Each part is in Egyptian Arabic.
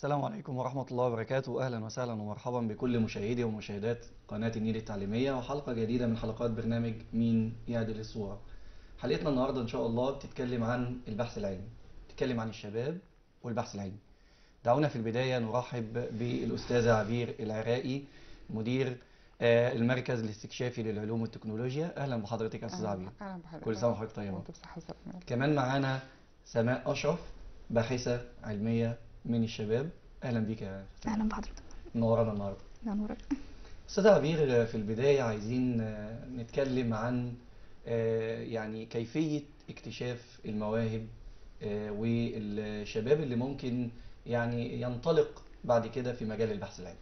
السلام عليكم ورحمة الله وبركاته أهلا وسهلا ومرحبا بكل مشاهدي ومشاهدات قناة النيل التعليمية وحلقة جديدة من حلقات برنامج مين يعدل الصورة حلقتنا النهاردة إن شاء الله بتتكلم عن البحث العلمي بتتكلم عن الشباب والبحث العلمي دعونا في البداية نرحب بالأستاذة عبير العراقي مدير آه، المركز الاستكشافي للعلوم والتكنولوجيا أهلا بحضرتك يا أستاذة عبير اهلا بحضرتك كل سنة وحضرتك طيبة وانت بصحة وسلامة كمان معانا سماء أشرف باحثة علمية من الشباب أهلا بيك يا أستاذة اهلا بحضرتك منورانا النهارده يا نورك استاذ عبير في البدايه عايزين آه، نتكلم عن آه، يعني كيفيه اكتشاف المواهب آه، والشباب اللي ممكن يعني ينطلق بعد كده في مجال البحث العلمي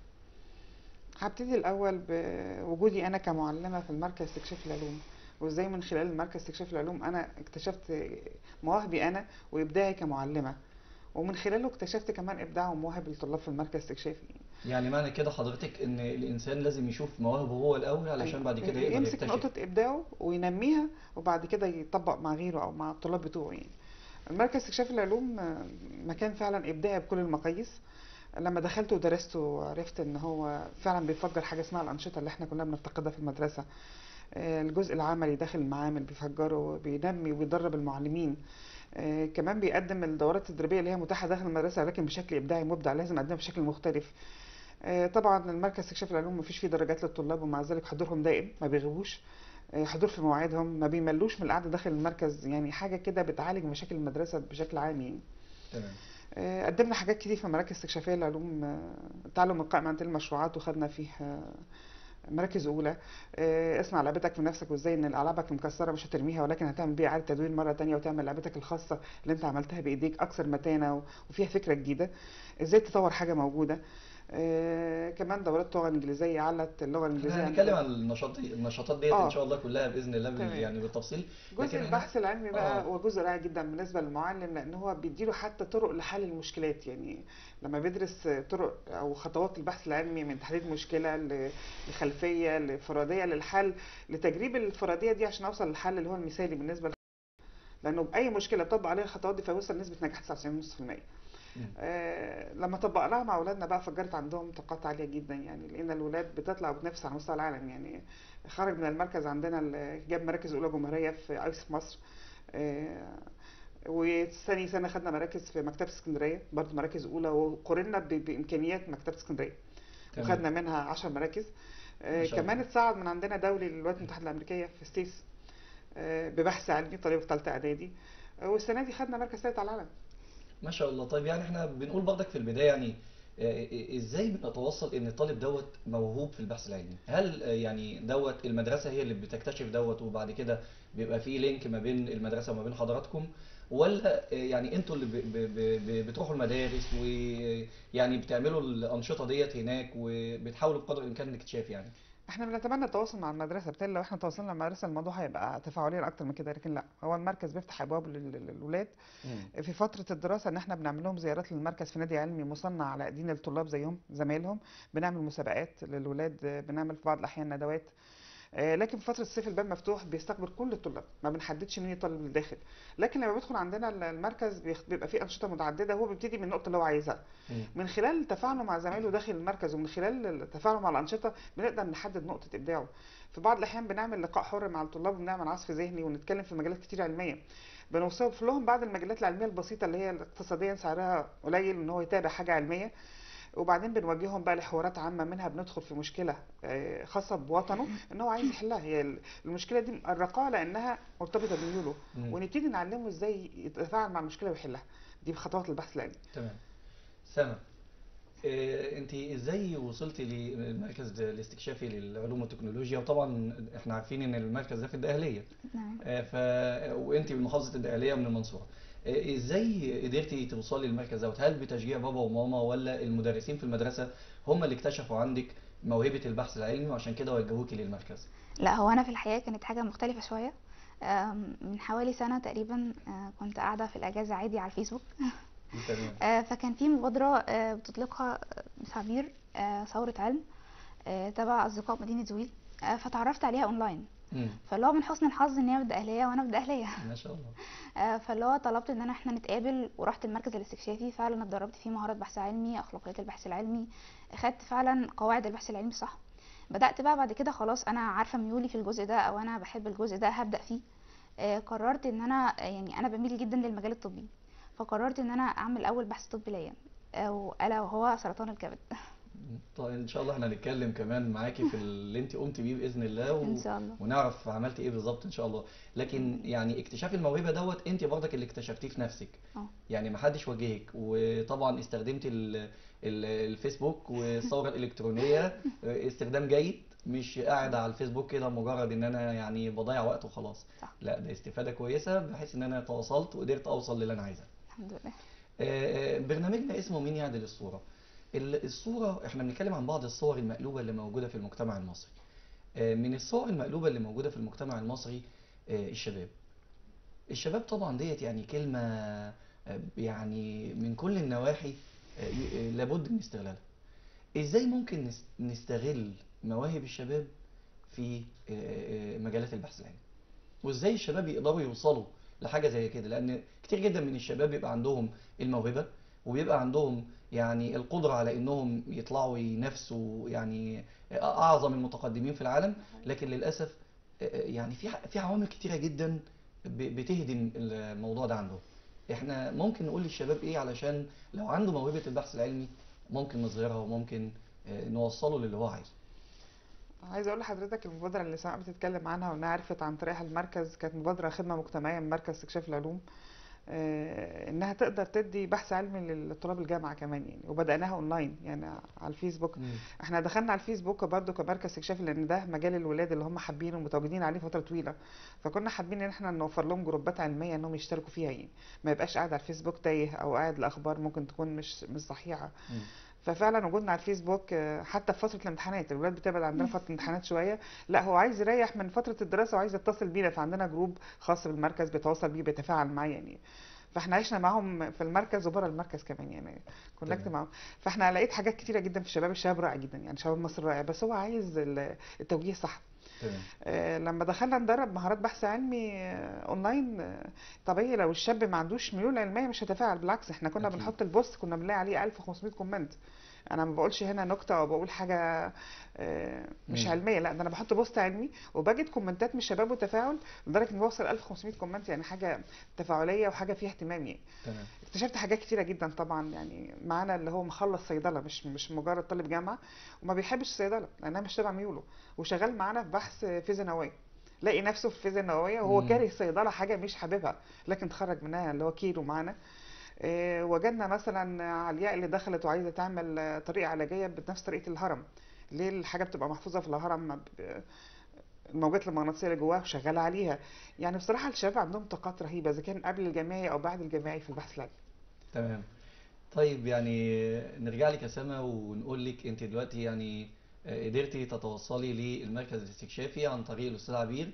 هبتدي الاول بوجودي انا كمعلمة في المركز استكشاف العلوم وازاي من خلال مركز استكشاف العلوم انا اكتشفت مواهبي انا وابداعي كمعلمة ومن خلاله اكتشفت كمان ابداع ومواهب الطلاب في المركز الاستكشافي يعني معنى كده حضرتك ان الانسان لازم يشوف مواهبه هو الاول علشان بعد كده يقدر يمسك يكتشف نقطة ابداعه وينميها وبعد كده يطبق مع غيره او مع الطلاب بتوعه يعني المركز استكشاف العلوم آه، مكان فعلا ابداعي بكل المقاييس لما دخلت ودرست وعرفت ان هو فعلا بيفجر حاجه اسمها الانشطه اللي احنا كنا بنفتقدها في المدرسه آه، الجزء العملي داخل المعامل بيفجره بينمي وبيدرب المعلمين آه، كمان بيقدم الدورات التدريبيه اللي هي متاحه داخل المدرسه لكن بشكل ابداعي مبدع لازم اقدمها بشكل مختلف آه، طبعا المركز استكشاف العلوم مفيش فيه درجات للطلاب ومع ذلك حضورهم دائم ما بيغيبوش آه، حضور في مواعيدهم ما بيملوش من القعده داخل المركز يعني حاجه كده بتعالج مشاكل المدرسه بشكل عام يعني تمام آه، قدمنا حاجات كتير في مراكز استكشافية للعلوم آه، التعلم القائم عن المشروعات وخدنا فيه آه، مراكز أولى آه، اسمع لعبتك بنفسك وازاي ان ألعابك المكسرة مش هترميها ولكن هتعمل بيها إعادة تدوير مرة تانية وتعمل لعبتك الخاصة اللي انت عملتها بإيديك أكثر متانة و- وفيها فكرة جديدة ازاي تطور حاجة موجودة آه، كمان دورات لغة إنجليزية علت اللغة الإنجليزية احنا هنتكلم عن النشاط النشاطات ديت آه. ان شاء الله كلها باذن الله بال- تمام. يعني بالتفصيل لكن جزء احنا- البحث العلمي بقى آه. هو جزء رائع جدا بالنسبه للمعلم لان هو بيديله حتى طرق لحل المشكلات يعني لما بيدرس طرق او خطوات البحث العلمي من تحديد مشكله ل- لخلفيه لفرضيه للحل لتجريب الفرضيه دي عشان اوصل للحل اللي هو المثالي بالنسبه ل- لانه باي مشكله طبق عليها الخطوات دي فيوصل نسبه نجاح 99.5% مم. آه لما طبقناها مع اولادنا بقى فجرت عندهم طاقات عاليه جدا يعني لقينا الولاد بتطلع وبتنافس على مستوى العالم يعني خرج من المركز عندنا اللي جاب مراكز اولى جمهوريه في ايس مصر آه وثاني سنه خدنا مراكز في مكتبه اسكندريه برضه مراكز اولى وقارنا ب- بامكانيات مكتبه اسكندريه تمام. وخدنا منها 10 مراكز آه ما شاء كمان الله. اتصعد من عندنا دولي للولايات المتحده الامريكيه في ستيس آه ببحث علمي طالب في ثالثه اعدادي آه والسنه دي خدنا مركز ثالث على العالم ما شاء الله طيب يعني احنا بنقول برضك في البدايه يعني آه، ازاي بنتوصل ان الطالب دوت موهوب في البحث العلمي هل آه، يعني دوت المدرسه هي اللي بتكتشف دوت وبعد كده بيبقى في لينك ما بين المدرسه وما بين حضراتكم ولا آه، يعني انتوا اللي ب- ب- ب- بتروحوا المدارس ويعني بتعملوا الانشطه ديت هناك وبتحاولوا بقدر الامكان الاكتشاف يعني احنا بنتمنى التواصل مع المدرسه بالتالي لو احنا تواصلنا مع المدرسه الموضوع هيبقى تفاعليا اكتر من كده لكن لا هو المركز بيفتح ابواب لل- للولاد في فتره الدراسه ان احنا بنعمل لهم زيارات للمركز في نادي علمي مصنع على ايدين الطلاب زيهم زمايلهم بنعمل مسابقات للولاد آه، بنعمل في بعض الاحيان ندوات آه، لكن في فتره الصيف الباب مفتوح بيستقبل كل الطلاب ما بنحددش مين الطالب اللي داخل لكن لما بيدخل عندنا ال- المركز بيخ- بيبقى فيه انشطه متعدده هو بيبتدي من النقطه اللي هو عايزها مم. من خلال تفاعله مع زمايله داخل المركز ومن خلال تفاعله مع الأنشطة بنقدر نحدد نقطة إبداعه في بعض الأحيان بنعمل لقاء حر مع الطلاب وبنعمل عصف ذهني ونتكلم في مجالات كتير علمية بنوصف لهم بعض المجالات العلمية البسيطة اللي هي اقتصاديا سعرها قليل ان هو يتابع حاجة علمية وبعدين بنوجههم بقى لحوارات عامة منها بندخل في مشكلة آه، خاصة بوطنه ان هو عايز يحلها هي ال- المشكلة دي مقرقاه لانها مرتبطة بميوله مم. ونبتدي نعلمه ازاي يتفاعل مع المشكلة ويحلها دي بخطوات البحث العلمي تمام سما إيه انت ازاي وصلتي للمركز الاستكشافي للعلوم والتكنولوجيا وطبعا احنا عارفين ان المركز ده في الدقهليه نعم آه، ف وانت من محافظه الدقهليه ومن المنصوره آه، ازاي قدرتي توصلي للمركز دوت هل بتشجيع بابا وماما ولا المدرسين في المدرسه هم اللي اكتشفوا عندك موهبه البحث العلمي وعشان كده وجهوكي للمركز لا هو انا في الحقيقه كانت حاجه مختلفه شويه آم، من حوالي سنه تقريبا آه، كنت قاعده في الاجازه عادي على الفيسبوك تمام آه، فكان في مبادره آه، بتطلقها آه، مسابير آه، ثوره علم آه، تبع اصدقاء مدينه زويل آه، فتعرفت عليها اونلاين مم. فاللي هو من حسن الحظ ان هي بدأ اهليه وانا بدأ اهليه ما شاء الله آه، فاللي هو طلبت ان انا احنا نتقابل ورحت المركز الاستكشافي فعلا اتدربت فيه مهارات بحث علمي اخلاقيات البحث العلمي خدت فعلا قواعد البحث العلمي صح بدأت بقى بعد كده خلاص انا عارفه ميولي في الجزء ده او انا بحب الجزء ده هبدأ فيه آه، قررت ان انا يعني انا بميل جدا للمجال الطبي فقررت ان انا اعمل اول بحث طبي ليا أو الا وهو سرطان الكبد طيب ان شاء الله احنا هنتكلم كمان معاكي في اللي انت قمت بيه باذن الله و... ان شاء الله ونعرف عملت ايه بالظبط ان شاء الله لكن يعني اكتشاف الموهبه دوت انت برضك اللي اكتشفتيه في نفسك اه يعني ما حدش وجهك وطبعا استخدمت ال... ال... الفيسبوك والثوره الالكترونيه استخدام جيد مش قاعد على الفيسبوك كده مجرد ان انا يعني بضيع وقت وخلاص صح لا ده استفاده كويسه بحيث ان انا تواصلت وقدرت اوصل للي انا عايزه الحمد لله آه، آه، برنامجنا اسمه مين يعدل الصورة ال- الصورة احنا بنتكلم عن بعض الصور المقلوبة اللي موجودة في المجتمع المصري آه، من الصور المقلوبة اللي موجودة في المجتمع المصري آه، الشباب الشباب طبعا ديت يعني كلمة آه، يعني من كل النواحي آه، ي- آه، لابد من استغلالها ازاي ممكن نس- نستغل مواهب الشباب في آه، آه، مجالات البحث العلمي وازاي الشباب يقدروا يوصلوا لحاجه زي كده لان كتير جدا من الشباب بيبقى عندهم الموهبه وبيبقى عندهم يعني القدره على انهم يطلعوا ينافسوا يعني اعظم المتقدمين في العالم لكن للاسف يعني في في عوامل كتيره جدا ب- بتهدم الموضوع ده عندهم احنا ممكن نقول للشباب ايه علشان لو عنده موهبه البحث العلمي ممكن نظهرها وممكن آه، نوصله للي هو عايزه عايزه اقول لحضرتك المبادره اللي سماء بتتكلم عنها وانها عرفت عن طريقها المركز كانت مبادره خدمه مجتمعيه من مركز استكشاف العلوم آه، انها تقدر تدي بحث علمي لطلاب الجامعه كمان يعني وبدأناها اونلاين يعني على الفيسبوك احنا دخلنا على الفيسبوك برضو كمركز استكشاف لان ده مجال الولاد اللي هم حابينه ومتواجدين عليه فتره طويله فكنا حابين ان احنا نوفر لهم جروبات علميه انهم يشتركوا فيها يعني ما يبقاش قاعد على الفيسبوك تايه او قاعد الاخبار ممكن تكون مش مش صحيحه مم. ففعلا وجودنا على الفيسبوك آه، حتى في فتره الامتحانات الولاد بتبعد عندنا فتره الامتحانات شويه لا هو عايز يريح من فتره الدراسه وعايز يتصل بينا فعندنا جروب خاص بالمركز بيتواصل بيه بيتفاعل معاه يعني فاحنا عشنا معاهم في المركز وبره المركز كمان يعني كونكت تمام. معاهم فاحنا لقيت حاجات كتيره جدا في الشباب الشباب رائع جدا يعني شباب مصر رائع بس هو عايز ال- التوجيه صح تمام آه، لما دخلنا ندرب مهارات بحث علمي آه، اونلاين آه، طبيعي لو الشاب ما عندوش ميول علميه مش هيتفاعل بالعكس احنا كنا أكيد. بنحط البوست كنا بنلاقي عليه 1500 كومنت انا ما بقولش هنا نكته او بقول حاجه آه، مش مم. علميه لا ده انا بحط بوست علمي وبجد كومنتات من الشباب وتفاعل لدرجه ان بوصل 1500 كومنت يعني حاجه تفاعليه وحاجه فيها اهتمام يعني تمام اكتشفت حاجات كتيرة جدا طبعا يعني معانا اللي هو مخلص صيدلة مش مش مجرد طالب جامعة وما بيحبش الصيدلة لأنها مش تبع ميوله وشغال معانا في بحث فيزياء نووية لاقي نفسه في فيزياء نووية وهو مم. كاره الصيدلة حاجة مش حاببها لكن اتخرج منها اللي هو كيلو معانا آه، وجدنا مثلا علياء اللي دخلت وعايزة تعمل آه، طريقة علاجية بنفس طريقة الهرم ليه الحاجة بتبقى محفوظة في الهرم ما ب- الموجات المغناطيسية اللي جواها وشغالة عليها يعني بصراحة الشباب عندهم طاقات رهيبة إذا كان قبل الجامعي أو بعد الجامعي في البحث العلمي تمام طيب يعني نرجع لك يا سما ونقول لك انت دلوقتي يعني آه، قدرتي تتوصلي للمركز الاستكشافي عن طريق الاستاذ عبير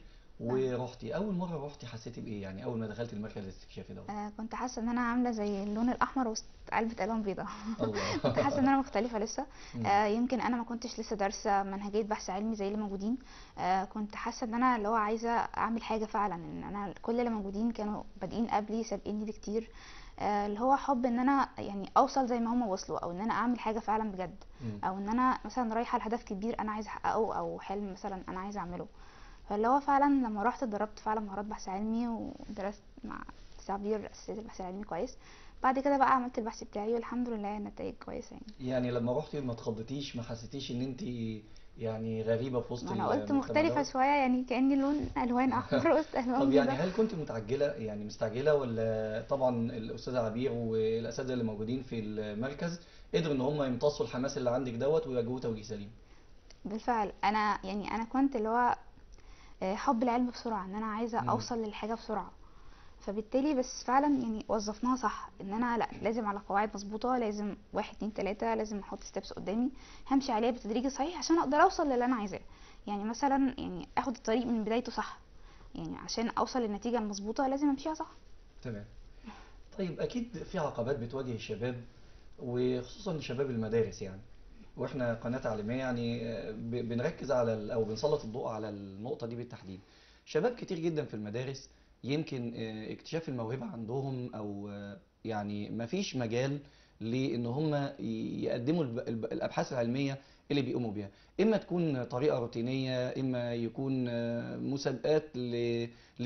ورحتي اول مره رحتي حسيتي بايه يعني اول ما دخلتي المركز الاستكشافي ده آه، كنت حاسه ان انا عامله زي اللون الاحمر وسط علبه الوان بيضاء الله كنت حاسه ان انا مختلفه لسه مم. آه، يمكن انا ما كنتش لسه دارسه منهجيه بحث علمي زي اللي موجودين آه، كنت حاسه ان انا اللي هو عايزه اعمل حاجه فعلا ان انا كل اللي موجودين كانوا بادئين قبلي سابقيني بكتير آه، اللي هو حب ان انا يعني اوصل زي ما هم وصلوا او ان انا اعمل حاجه فعلا بجد مم. او ان انا مثلا رايحه لهدف كبير انا عايزه احققه او حلم مثلا انا عايزه اعمله فاللي هو فعلا لما رحت اتدربت فعلا مهارات بحث علمي ودرست مع تعبير اساسيات البحث العلمي كويس بعد كده بقى عملت البحث بتاعي والحمد لله النتائج كويسه يعني يعني لما رحتي ما اتخضيتيش ما حسيتيش ان انت يعني غريبه في وسط ما انا قلت المجتمع مختلفه دوت؟ شويه يعني كاني لون الوان احمر وسط الوان طب يعني بيضاء هل كنت متعجله يعني مستعجله ولا طبعا الاستاذ عبير والاساتذه اللي موجودين في المركز قدروا ان هم يمتصوا الحماس اللي عندك دوت ويواجهوه توجيه سليم بالفعل انا يعني انا كنت اللي هو آه، حب العلم بسرعه ان انا عايزه مم. اوصل للحاجه بسرعه فبالتالي بس فعلا يعني وظفناها صح ان انا لا لازم على قواعد مظبوطه لازم واحد اتنين تلاته لازم احط ستيبس قدامي همشي عليها بالتدريج الصحيح عشان اقدر اوصل للي انا عايزاه يعني مثلا يعني اخد الطريق من بدايته صح يعني عشان اوصل للنتيجه المظبوطه لازم امشيها صح تمام طيب اكيد في عقبات بتواجه الشباب وخصوصا شباب المدارس يعني واحنا قناه تعليميه يعني آه، ب- بنركز على ال- او بنسلط الضوء على النقطه دي بالتحديد شباب كتير جدا في المدارس يمكن آه، اكتشاف الموهبه عندهم او آه، يعني ما فيش مجال لان هم ي- يقدموا الب- الب- الابحاث العلميه اللي بيقوموا بيها اما تكون طريقه روتينيه اما يكون آه، مسابقات ل-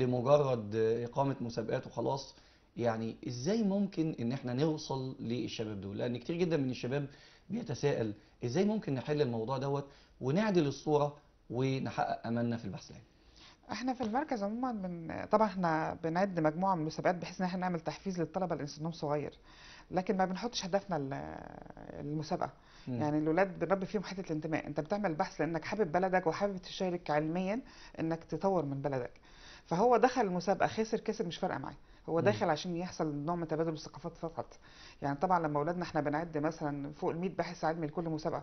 لمجرد آه، اقامه مسابقات وخلاص يعني ازاي ممكن ان احنا نوصل للشباب دول لان كتير جدا من الشباب بيتساءل ازاي ممكن نحل الموضوع دوت ونعدل الصوره ونحقق املنا في البحث العلمي احنا في المركز عموما من طبعا احنا بنعد مجموعه من المسابقات بحيث ان احنا نعمل تحفيز للطلبه لان سنهم صغير لكن ما بنحطش هدفنا ال- المسابقه مم. يعني الاولاد بنربي فيهم حته الانتماء انت بتعمل بحث لانك حابب بلدك وحابب تشارك علميا انك تطور من بلدك فهو دخل المسابقه خسر كسب مش فارقه معاه هو مم. داخل عشان يحصل نوع من تبادل الثقافات فقط يعني طبعا لما اولادنا احنا بنعد مثلا فوق ال 100 باحث علمي لكل مسابقه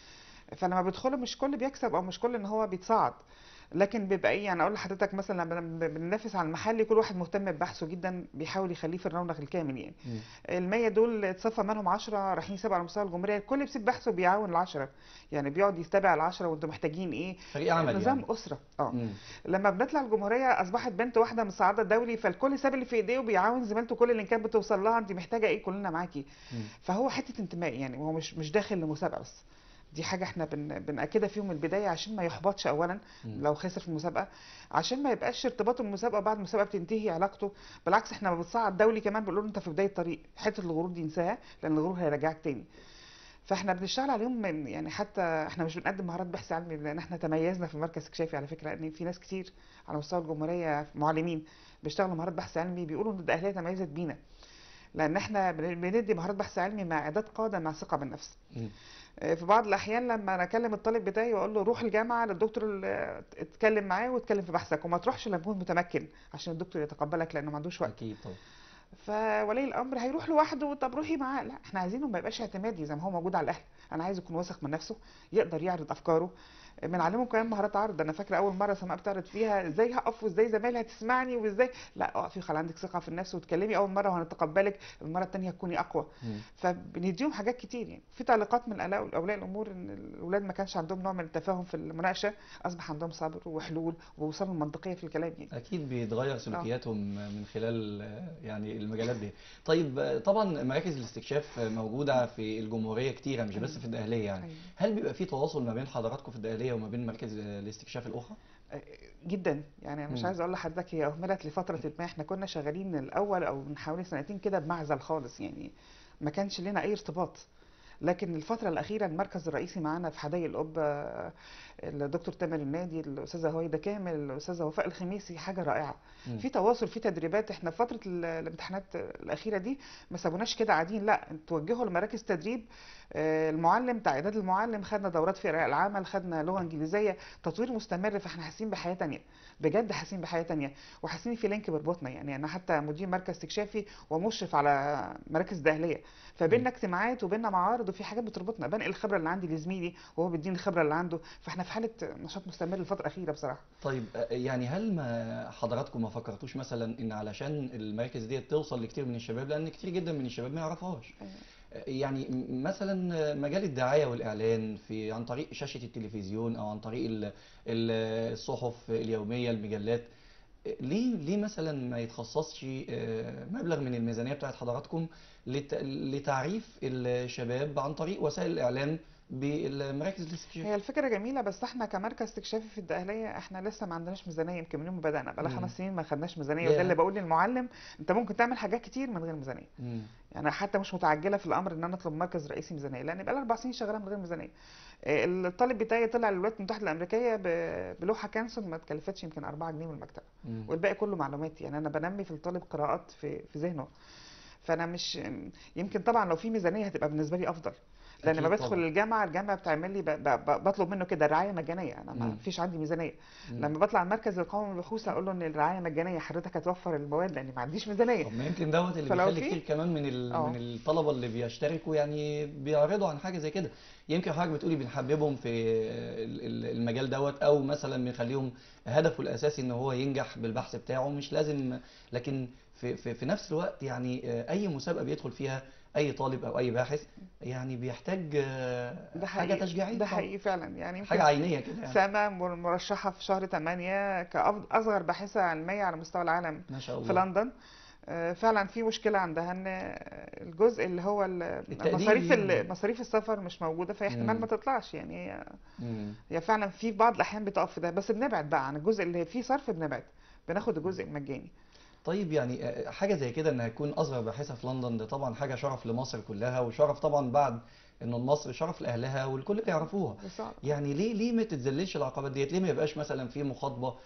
فلما بيدخلوا مش كل بيكسب او مش كل ان هو بيتصعد لكن بيبقى ايه يعني اقول لحضرتك مثلا لما بن- بننافس على المحلي كل واحد مهتم ببحثه جدا بيحاول يخليه في الرونق الكامل يعني مم. المية دول اتصفى منهم 10 رايحين يسابقوا على مستوى الجمهوريه الكل بيسيب بحثه وبيعاون العشرة يعني بيقعد يتابع العشرة وانتم محتاجين ايه فريق عمل نظام يعني اسره اه مم. لما بنطلع الجمهوريه اصبحت بنت واحده مصعده الدولي فالكل ساب اللي في ايديه وبيعاون زميلته كل اللي كانت بتوصل لها انت محتاجه ايه كلنا معاكي مم. فهو حته انتماء يعني هو مش مش داخل لمسابقه بس دي حاجه احنا بن بنأكدها فيهم من البدايه عشان ما يحبطش اولا مم. لو خسر في المسابقه عشان ما يبقاش ارتباطه بالمسابقه بعد المسابقه بتنتهي علاقته بالعكس احنا لما بتصعد دولي كمان بنقول له انت في بدايه الطريق حته الغرور دي انساها لان الغرور هيرجعك تاني فاحنا بنشتغل عليهم من يعني حتى احنا مش بنقدم مهارات بحث علمي لان احنا تميزنا في المركز الاكتشافي على فكره ان في ناس كتير على مستوى الجمهوريه معلمين بيشتغلوا مهارات بحث علمي بيقولوا ان الاهليه تميزت بينا لان احنا بن- بندي مهارات بحث علمي مع اعداد قاده مع ثقه بالنفس مم. آه، في بعض الاحيان لما انا اكلم الطالب بتاعي واقول له روح الجامعه للدكتور ال- اتكلم معاه واتكلم في بحثك وما تروحش لما تكون متمكن عشان الدكتور يتقبلك لانه ما عندوش وقت اكيد طبعا فولي الامر هيروح لوحده طب روحي معاه لا احنا عايزينه ما يبقاش اعتمادي زي ما هو موجود على الاهل انا عايز يكون واثق من نفسه يقدر يعرض افكاره بنعلمهم كمان مهارات عرض انا فاكره اول مره سماء بتعرض فيها ازاي هقف وازاي زمايلي هتسمعني وازاي لا اقفي خلي عندك ثقه في النفس وتكلمي اول مره وهنتقبلك المره الثانيه هتكوني اقوى مم. فبنديهم حاجات كتير يعني في تعليقات من الآلاء- اولياء الامور ان الاولاد ما كانش عندهم نوع من التفاهم في المناقشه اصبح عندهم صبر وحلول ووصلوا لمنطقيه في الكلام يعني اكيد بيتغير سلوكياتهم من خلال آه، يعني المجالات دي طيب آه، طبعا مراكز الاستكشاف آه، موجوده في الجمهوريه كتيره مش بس في الدقهليه يعني أيوة. هل بيبقى في تواصل ما بين حضراتكم في الدقهليه وما بين مراكز آه، الاستكشاف الاخرى جدا يعني انا مش مم. عايزه اقول لحضرتك هي اهملت لفتره ما احنا كنا شغالين من الاول او من حوالي سنتين كده بمعزل خالص يعني ما كانش لنا اي ارتباط لكن الفترة الأخيرة المركز الرئيسي معانا في حدائق القبة الدكتور تامر النادي الأستاذة هويدا كامل الأستاذة وفاء الخميسي حاجة رائعة مم. في تواصل في تدريبات احنا في فترة ال- الامتحانات الأخيرة دي ما سابوناش كده قاعدين لا توجهوا لمراكز تدريب آه، المعلم تعداد المعلم خدنا دورات في إرعاء العمل خدنا لغة إنجليزية تطوير مستمر فاحنا حاسين بحياة تانية بجد حاسين بحياة تانية وحاسين إن في لينك بيربطنا يعني أنا حتى مدير مركز استكشافي ومشرف على مراكز داخلية فبيننا اجتماعات وبيننا معارض وفي حاجات بتربطنا بنقل الخبرة اللي عندي لزميلي وهو بيديني الخبرة اللي عنده فاحنا في حالة نشاط مستمر الفترة الأخيرة بصراحة طيب آه، يعني هل ما حضراتكم ما فكرتوش مثلا ان علشان المراكز دي توصل لكتير من الشباب لان كتير جدا من الشباب ما يعرفهاش آه، يعني م- مثلا آه، مجال الدعايه والاعلان في عن طريق شاشه التلفزيون او عن طريق ال- ال- الصحف اليوميه المجلات آه، ليه ليه مثلا ما يتخصصش آه، مبلغ من الميزانيه بتاعت حضراتكم لت- لتعريف الشباب عن طريق وسائل الاعلام بالمراكز الاستكشاف هي الفكرة جميلة بس احنا كمركز استكشافي في الدقهلية احنا لسه ما عندناش ميزانية يمكن من يوم ما بدأنا بقى مم. خمس سنين ما خدناش ميزانية ياه. وده اللي بقول للمعلم انت ممكن تعمل حاجات كتير من غير ميزانية مم. يعني حتى مش متعجلة في الأمر إن أنا أطلب مركز رئيسي ميزانية لأن بقى لي أربع سنين شغالة من غير ميزانية آه، الطالب بتاعي طلع للولايات المتحدة الأمريكية ب- بلوحة كانسون ما تكلفتش يمكن 4 جنيه من المكتبة مم. والباقي كله معلومات يعني أنا بنمي في الطالب قراءات في في ذهنه فأنا مش يمكن طبعا لو في ميزانية هتبقى بالنسبة لي أفضل لان لما أكيد بدخل طبعا. الجامعه الجامعه بتعمل لي ب- ب- ب- بطلب منه كده رعايه مجانيه انا ما مم. فيش عندي ميزانيه مم. لما بطلع المركز القومي للبحوث اقول له ان الرعايه مجانيه حضرتك هتوفر المواد لان ما عنديش ميزانيه طب ما يمكن دوت اللي فلو بيخلي في- كتير كمان من ال... اه. من الطلبه اللي بيشتركوا يعني بيعرضوا عن حاجه زي كده يمكن حضرتك بتقولي بنحببهم في ال- ال- المجال دوت او مثلا بنخليهم هدفه الاساسي ان هو ينجح بالبحث بتاعه مش لازم لكن في في, في نفس الوقت يعني آه، اي مسابقه بيدخل فيها اي طالب او اي باحث يعني بيحتاج آه، ده حاجه حقيقي تشجيعيه ده طبعاً. حقيقي فعلا يعني يمكن حاجه عينيه كده يعني سما مر- مرشحة في شهر 8 كأصغر باحثة علمية على مستوى العالم ما شاء في الله لندن آه، فعلا في مشكلة عندها ان الجزء اللي هو ال- التقدير مصاريف يعني. ال- مصاريف السفر مش موجودة فهي احتمال مم. ما تطلعش يعني هي مم. هي فعلا في بعض الأحيان بتقف في ده بس بنبعد بقى عن الجزء اللي فيه صرف بنبعد بناخد الجزء المجاني طيب يعني آه، حاجة زي كده انها تكون اصغر باحثة في لندن ده طبعا حاجة شرف لمصر كلها وشرف طبعا بعد انه مصر شرف لاهلها والكل بيعرفوها بس آه، يعني ليه ليه ما تتذللش العقبات ديت ليه ما يبقاش مثلا في مخاطبة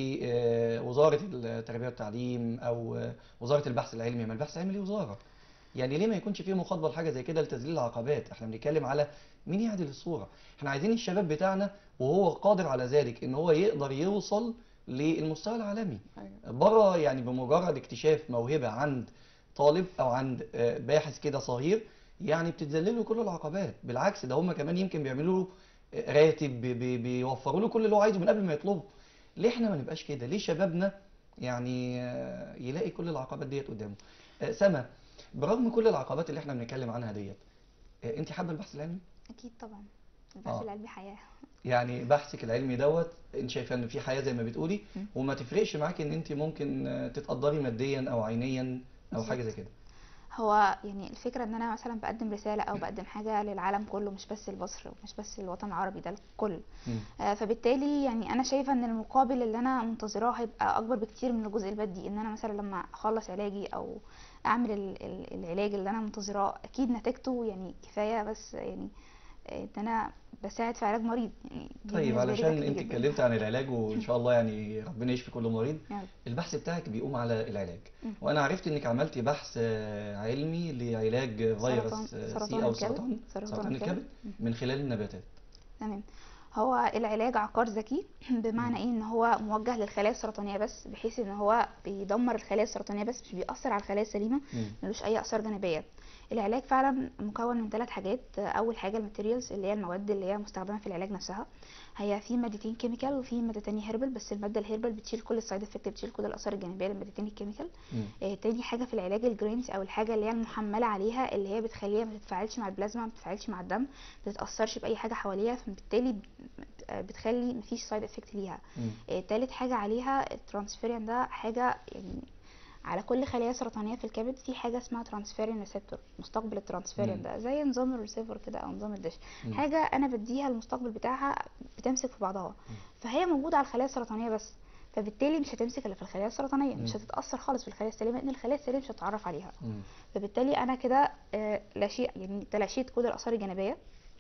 لوزارة التربية والتعليم او آه، وزارة البحث العلمي ما البحث العلمي ليه وزارة يعني ليه ما يكونش في مخاطبة لحاجة زي كده لتذليل العقبات احنا بنتكلم على مين يعدل الصورة احنا عايزين الشباب بتاعنا وهو قادر على ذلك ان هو يقدر يوصل للمستوى العالمي أيوة. بره يعني بمجرد اكتشاف موهبة عند طالب او عند آه، باحث كده صغير يعني بتتذلل له كل العقبات بالعكس ده هم كمان يمكن بيعملوا له آه، راتب بي- بي- بيوفروا له كل اللي هو عايزه من قبل ما يطلبه ليه احنا ما نبقاش كده ليه شبابنا يعني آه، يلاقي كل العقبات ديت قدامه آه، سما برغم كل العقبات اللي احنا بنتكلم عنها ديت آه، انت حابه البحث العلمي اكيد طبعا البحث آه. العلمي حياه يعني بحثك العلمي دوت انت شايفه ان في حياه زي ما بتقولي مم. وما تفرقش معاك ان انت ممكن آه، تتقدري ماديا او عينيا او حاجه زي بالظبط. كده هو يعني الفكرة ان انا مثلا بقدم رسالة او بقدم حاجة للعالم كله مش بس لمصر ومش بس للوطن العربي ده الكل مم. آه، فبالتالي يعني انا شايفة ان المقابل اللي انا منتظراه هيبقى اكبر بكتير من الجزء المادي ان انا مثلا لما اخلص علاجي او اعمل ال- ال- العلاج اللي انا منتظراه اكيد نتيجته يعني كفاية بس يعني آه، ان انا بساعد في علاج مريض يعني دي طيب بالنسبة لي ده علشان كتير انت جدا. اتكلمت عن العلاج وان شاء الله يعني ربنا يشفي كل مريض يلا. البحث بتاعك بيقوم على العلاج مم. وانا عرفت انك عملتي بحث آه، علمي لعلاج فيروس سرطان- آه، سرطان سي او الكبد. سرطان سرطان سرطان الكبد. الكبد مم. من خلال النباتات تمام هو العلاج عقار ذكي بمعنى ايه ان هو موجه للخلايا السرطانيه بس بحيث ان هو بيدمر الخلايا السرطانيه بس مش بيأثر على الخلايا السليمه مم. ملوش اي اثار جانبيه العلاج فعلا مكون من ثلاث حاجات اول حاجه الماتيريالز اللي هي المواد اللي هي مستخدمه في العلاج نفسها هي في مادتين كيميكال وفي ماده تانية هيربل بس الماده الهيربل بتشيل كل السايد افكت بتشيل كل الاثار الجانبيه للمادتين الكيميكال مم. آه، تاني حاجة في العلاج الجرينز أو الحاجة اللي هي المحملة عليها اللي هي بتخليها ما تتفاعلش مع البلازما ما بتتفاعلش مع الدم ما تتأثرش بأي حاجة حواليها فبالتالي ب- آه، بتخلي مفيش سايد افكت ليها مم. آه، تالت حاجة عليها الترانسفيرين ده حاجة يعني على كل خلية سرطانية في الكبد في حاجة اسمها ترانسفيرين ريسبتور مستقبل مم. الترانسفيرين ده زي نظام الريسيفر كده أو نظام الدش مم. حاجة أنا بديها المستقبل بتاعها بتمسك في بعضها فهي موجودة على الخلايا السرطانية بس فبالتالي مش هتمسك الا في الخلايا السرطانيه مش مم. هتتاثر خالص في الخلايا السليمه لان الخلايا السليمه مش هتتعرف عليها مم. فبالتالي انا كده آه، لا شيء يعني تلاشيت كل الاثار الجانبيه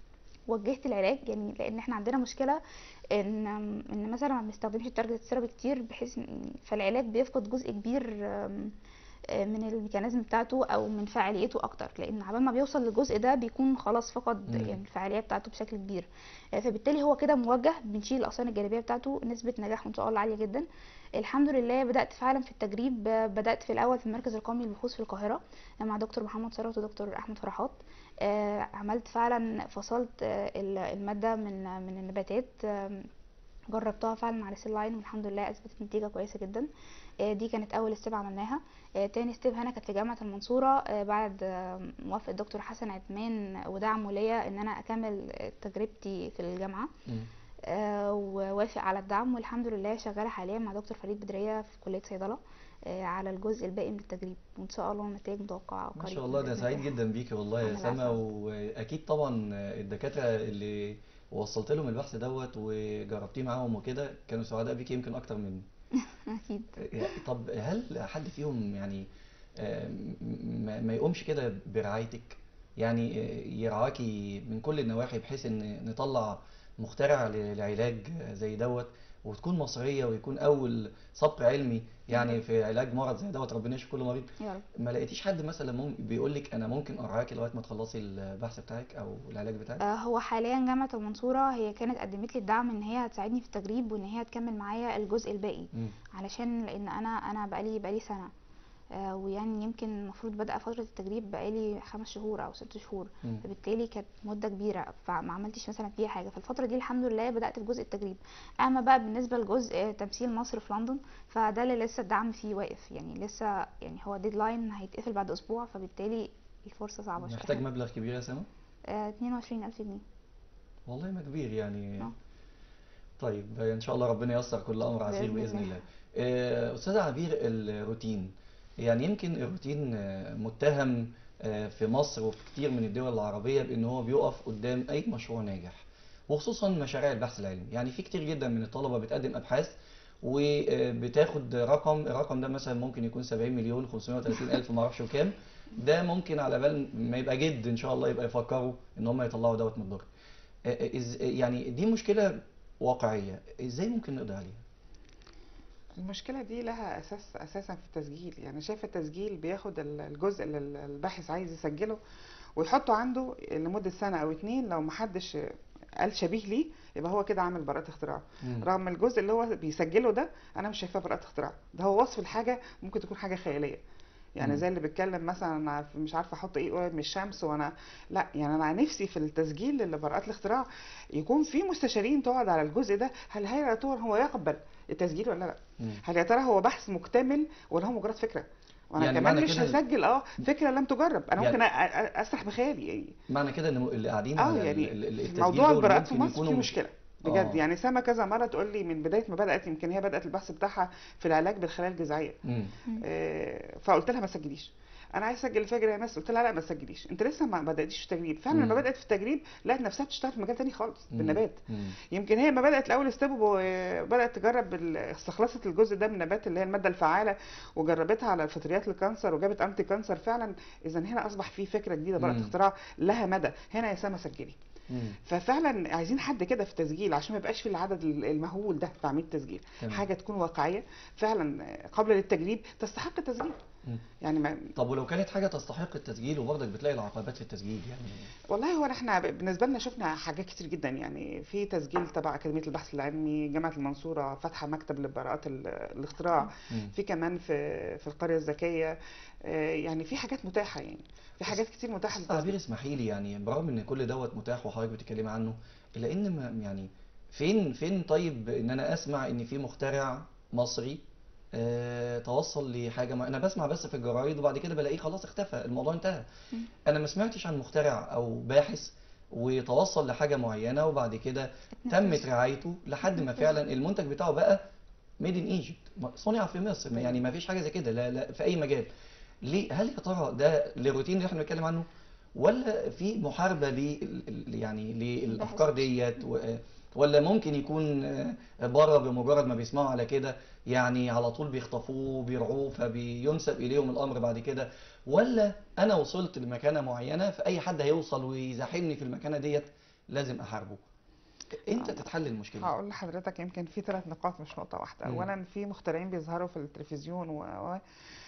وجهت العلاج يعني لان احنا عندنا مشكله ان ان مثلا ما بنستخدمش التارجت ثيرابي كتير بحيث إن- فالعلاج بيفقد جزء كبير آم، آه، من الميكانيزم بتاعته او من فاعليته اكتر لان عبال ما بيوصل للجزء ده بيكون خلاص فقد مم. يعني الفعاليه بتاعته بشكل كبير آه، فبالتالي هو كده موجه بنشيل الاثار الجانبيه بتاعته نسبه نجاحه ان شاء الله عاليه جدا الحمد لله بدات فعلا في التجريب آه، بدات في الاول في المركز القومي للبحوث في القاهره مع دكتور محمد ثروت ودكتور احمد فرحات آه، عملت فعلا فصلت آه، ال- الماده من من النباتات آم، جربتها فعلا على سيل لاين والحمد لله اثبتت نتيجه كويسه جدا آه، دي كانت اول ستيب عملناها آه، تاني ستيب هنا كانت في جامعه المنصوره آه، بعد آه، موافقه دكتور حسن عثمان ودعمه ليا ان انا اكمل آه، تجربتي في الجامعه مم. آه، ووافق على الدعم والحمد لله شغاله حاليا مع دكتور فريد بدريه في كليه صيدله آه، على الجزء الباقي من التجريب وان شاء الله نتائج متوقعه ما قريب شاء الله ده بإذن سعيد الله. جدا بيكي والله يا أنا سما الأسعد. واكيد طبعا الدكاتره اللي وصلت لهم البحث دوت وجربتيه معاهم وكده كانوا سعداء بيكي يمكن اكتر مني اكيد طب هل حد فيهم يعني آه، م- ما ما يقومش كده برعايتك يعني آه، يرعاكي من كل النواحي بحيث ان نطلع مخترع ل- لعلاج زي دوت وتكون مصرية ويكون أول سبق علمي يعني في علاج مرض زي دوت ربنا يشفي كل مريض يا رب ما لقيتيش حد مثلا مم- بيقول لك أنا ممكن أرعاكي لغاية ما تخلصي البحث بتاعك أو العلاج بتاعك؟ آه، هو حاليا جامعة المنصورة هي كانت قدمت لي الدعم ان هي هتساعدني في التجريب وان هي تكمل معايا الجزء الباقي مم. علشان لان انا انا بقالي بقالي سنة آه، ويعني يمكن المفروض بدأ فترة التجريب بقالي خمس شهور او ست شهور مم. فبالتالي كانت مدة كبيرة فما عملتش مثلا فيها حاجة فالفترة دي الحمد لله بدأت في جزء التجريب اما بقى بالنسبة لجزء تمثيل مصر في لندن فده اللي لسه الدعم فيه واقف يعني لسه يعني هو ديدلاين هيتقفل بعد اسبوع فبالتالي الفرصه صعبه محتاج شويه مبلغ كبير يا سما آه، 22000 جنيه والله ما كبير يعني آه. طيب ان شاء الله ربنا ييسر كل امر عسير بإذن باذن الله. الله آه، استاذه عبير الروتين يعني يمكن الروتين آه، متهم آه، في مصر وفي كتير من الدول العربيه بان هو بيقف قدام اي مشروع ناجح وخصوصا مشاريع البحث العلمي يعني في كتير جدا من الطلبه بتقدم ابحاث وبتاخد رقم الرقم ده مثلا ممكن يكون 70 مليون 530 الف ما اعرفش وكام ده ممكن على بال ما يبقى جد ان شاء الله يبقى يفكروا ان هم يطلعوا دوت من الدرج آه، آه، إز- يعني دي مشكله واقعيه ازاي ممكن نقضي عليها المشكلة دي لها أساس أساسا في التسجيل يعني شايفة التسجيل بياخد ال- الجزء اللي ال- الباحث عايز يسجله ويحطه عنده لمدة سنة أو اتنين لو محدش قال شبيه ليه يبقى هو كده عامل براءة اختراع مم. رغم الجزء اللي هو بيسجله ده أنا مش شايفاه براءة اختراع ده هو وصف الحاجة ممكن تكون حاجة خيالية يعني مم. زي اللي بيتكلم مثلا انا مش عارفه احط ايه قريب من الشمس وانا لا يعني انا نفسي في التسجيل اللي براءات الاختراع يكون في مستشارين تقعد على الجزء ده هل هي يا ترى هو يقبل التسجيل ولا لا مم. هل يا ترى هو بحث مكتمل ولا هو مجرد فكره وانا يعني كمان معنى مش كده- هسجل اه فكره لم تجرب انا يعني- ممكن أ- أ- اسرح بخيالي يعني معنى كده ان اللي قاعدين اه على يعني ال- ال- في التسجيل موضوع دول البراءات في ممكن مصر في يكونوا مشكله بجد آه. يعني سما كذا مره تقول لي من بدايه ما بدات يمكن هي بدات البحث بتاعها في العلاج بالخلايا الجذعيه مم. آه، فقلت لها ما تسجليش انا عايز اسجل الفجر يا ناس قلت لها لا ما تسجليش انت لسه ما بداتيش في التجريب فعلا مم. لما بدات في التجريب لقت نفسها بتشتغل في مجال تاني خالص مم. بالنبات مم. يمكن هي ما بدات الاول ستيب وبدات تجرب ال- استخلصت الجزء ده من النبات اللي هي الماده الفعاله وجربتها على الفطريات الكانسر وجابت انتي كانسر فعلا اذا هنا اصبح في فكره جديده براءه مم. اختراع لها مدى هنا يا سما سجلي مم. ففعلا عايزين حد كده في التسجيل عشان ما يبقاش في العدد المهول ده في عمليه التسجيل تمام. حاجه تكون واقعيه فعلا قابله للتجريب تستحق التسجيل مم. يعني ما طب ولو كانت حاجه تستحق التسجيل وبرضك بتلاقي العقبات في التسجيل يعني والله هو احنا بالنسبه لنا شفنا حاجات كتير جدا يعني في تسجيل تبع اكاديميه البحث العلمي جامعه المنصوره فاتحه مكتب لبراءات ال- الاختراع مم. في كمان في في القريه الذكيه آه، يعني في حاجات متاحه يعني في حاجات كتير متاحه استاذ عبير للتسجيل اسمحي لي يعني برغم ان كل دوت متاح وحضرتك بتتكلمي عنه الا ان ما يعني فين فين طيب ان انا اسمع ان في مخترع مصري آه توصل لحاجه ما انا بسمع بس في الجرايد وبعد كده بلاقيه خلاص اختفى الموضوع انتهى مم. انا ما سمعتش عن مخترع او باحث وتوصل لحاجه معينه وبعد كده تمت رعايته لحد ما فعلا المنتج بتاعه بقى ميد ان ايجيبت صنع في مصر يعني ما فيش حاجه زي كده لا لا في اي مجال ليه هل يا ترى ده للروتين اللي احنا بنتكلم عنه ولا في محاربه ل يعني للافكار ديت و- ولا ممكن يكون بره بمجرد ما بيسمعوا على كده يعني على طول بيخطفوه بيرعوه فبينسب اليهم الامر بعد كده ولا انا وصلت لمكانه معينه فاي حد هيوصل ويزاحمني في المكانه ديت لازم احاربه انت تتحل المشكله هقول لحضرتك يمكن في ثلاث نقاط مش نقطه واحده مم. اولا في مخترعين بيظهروا في التلفزيون و و-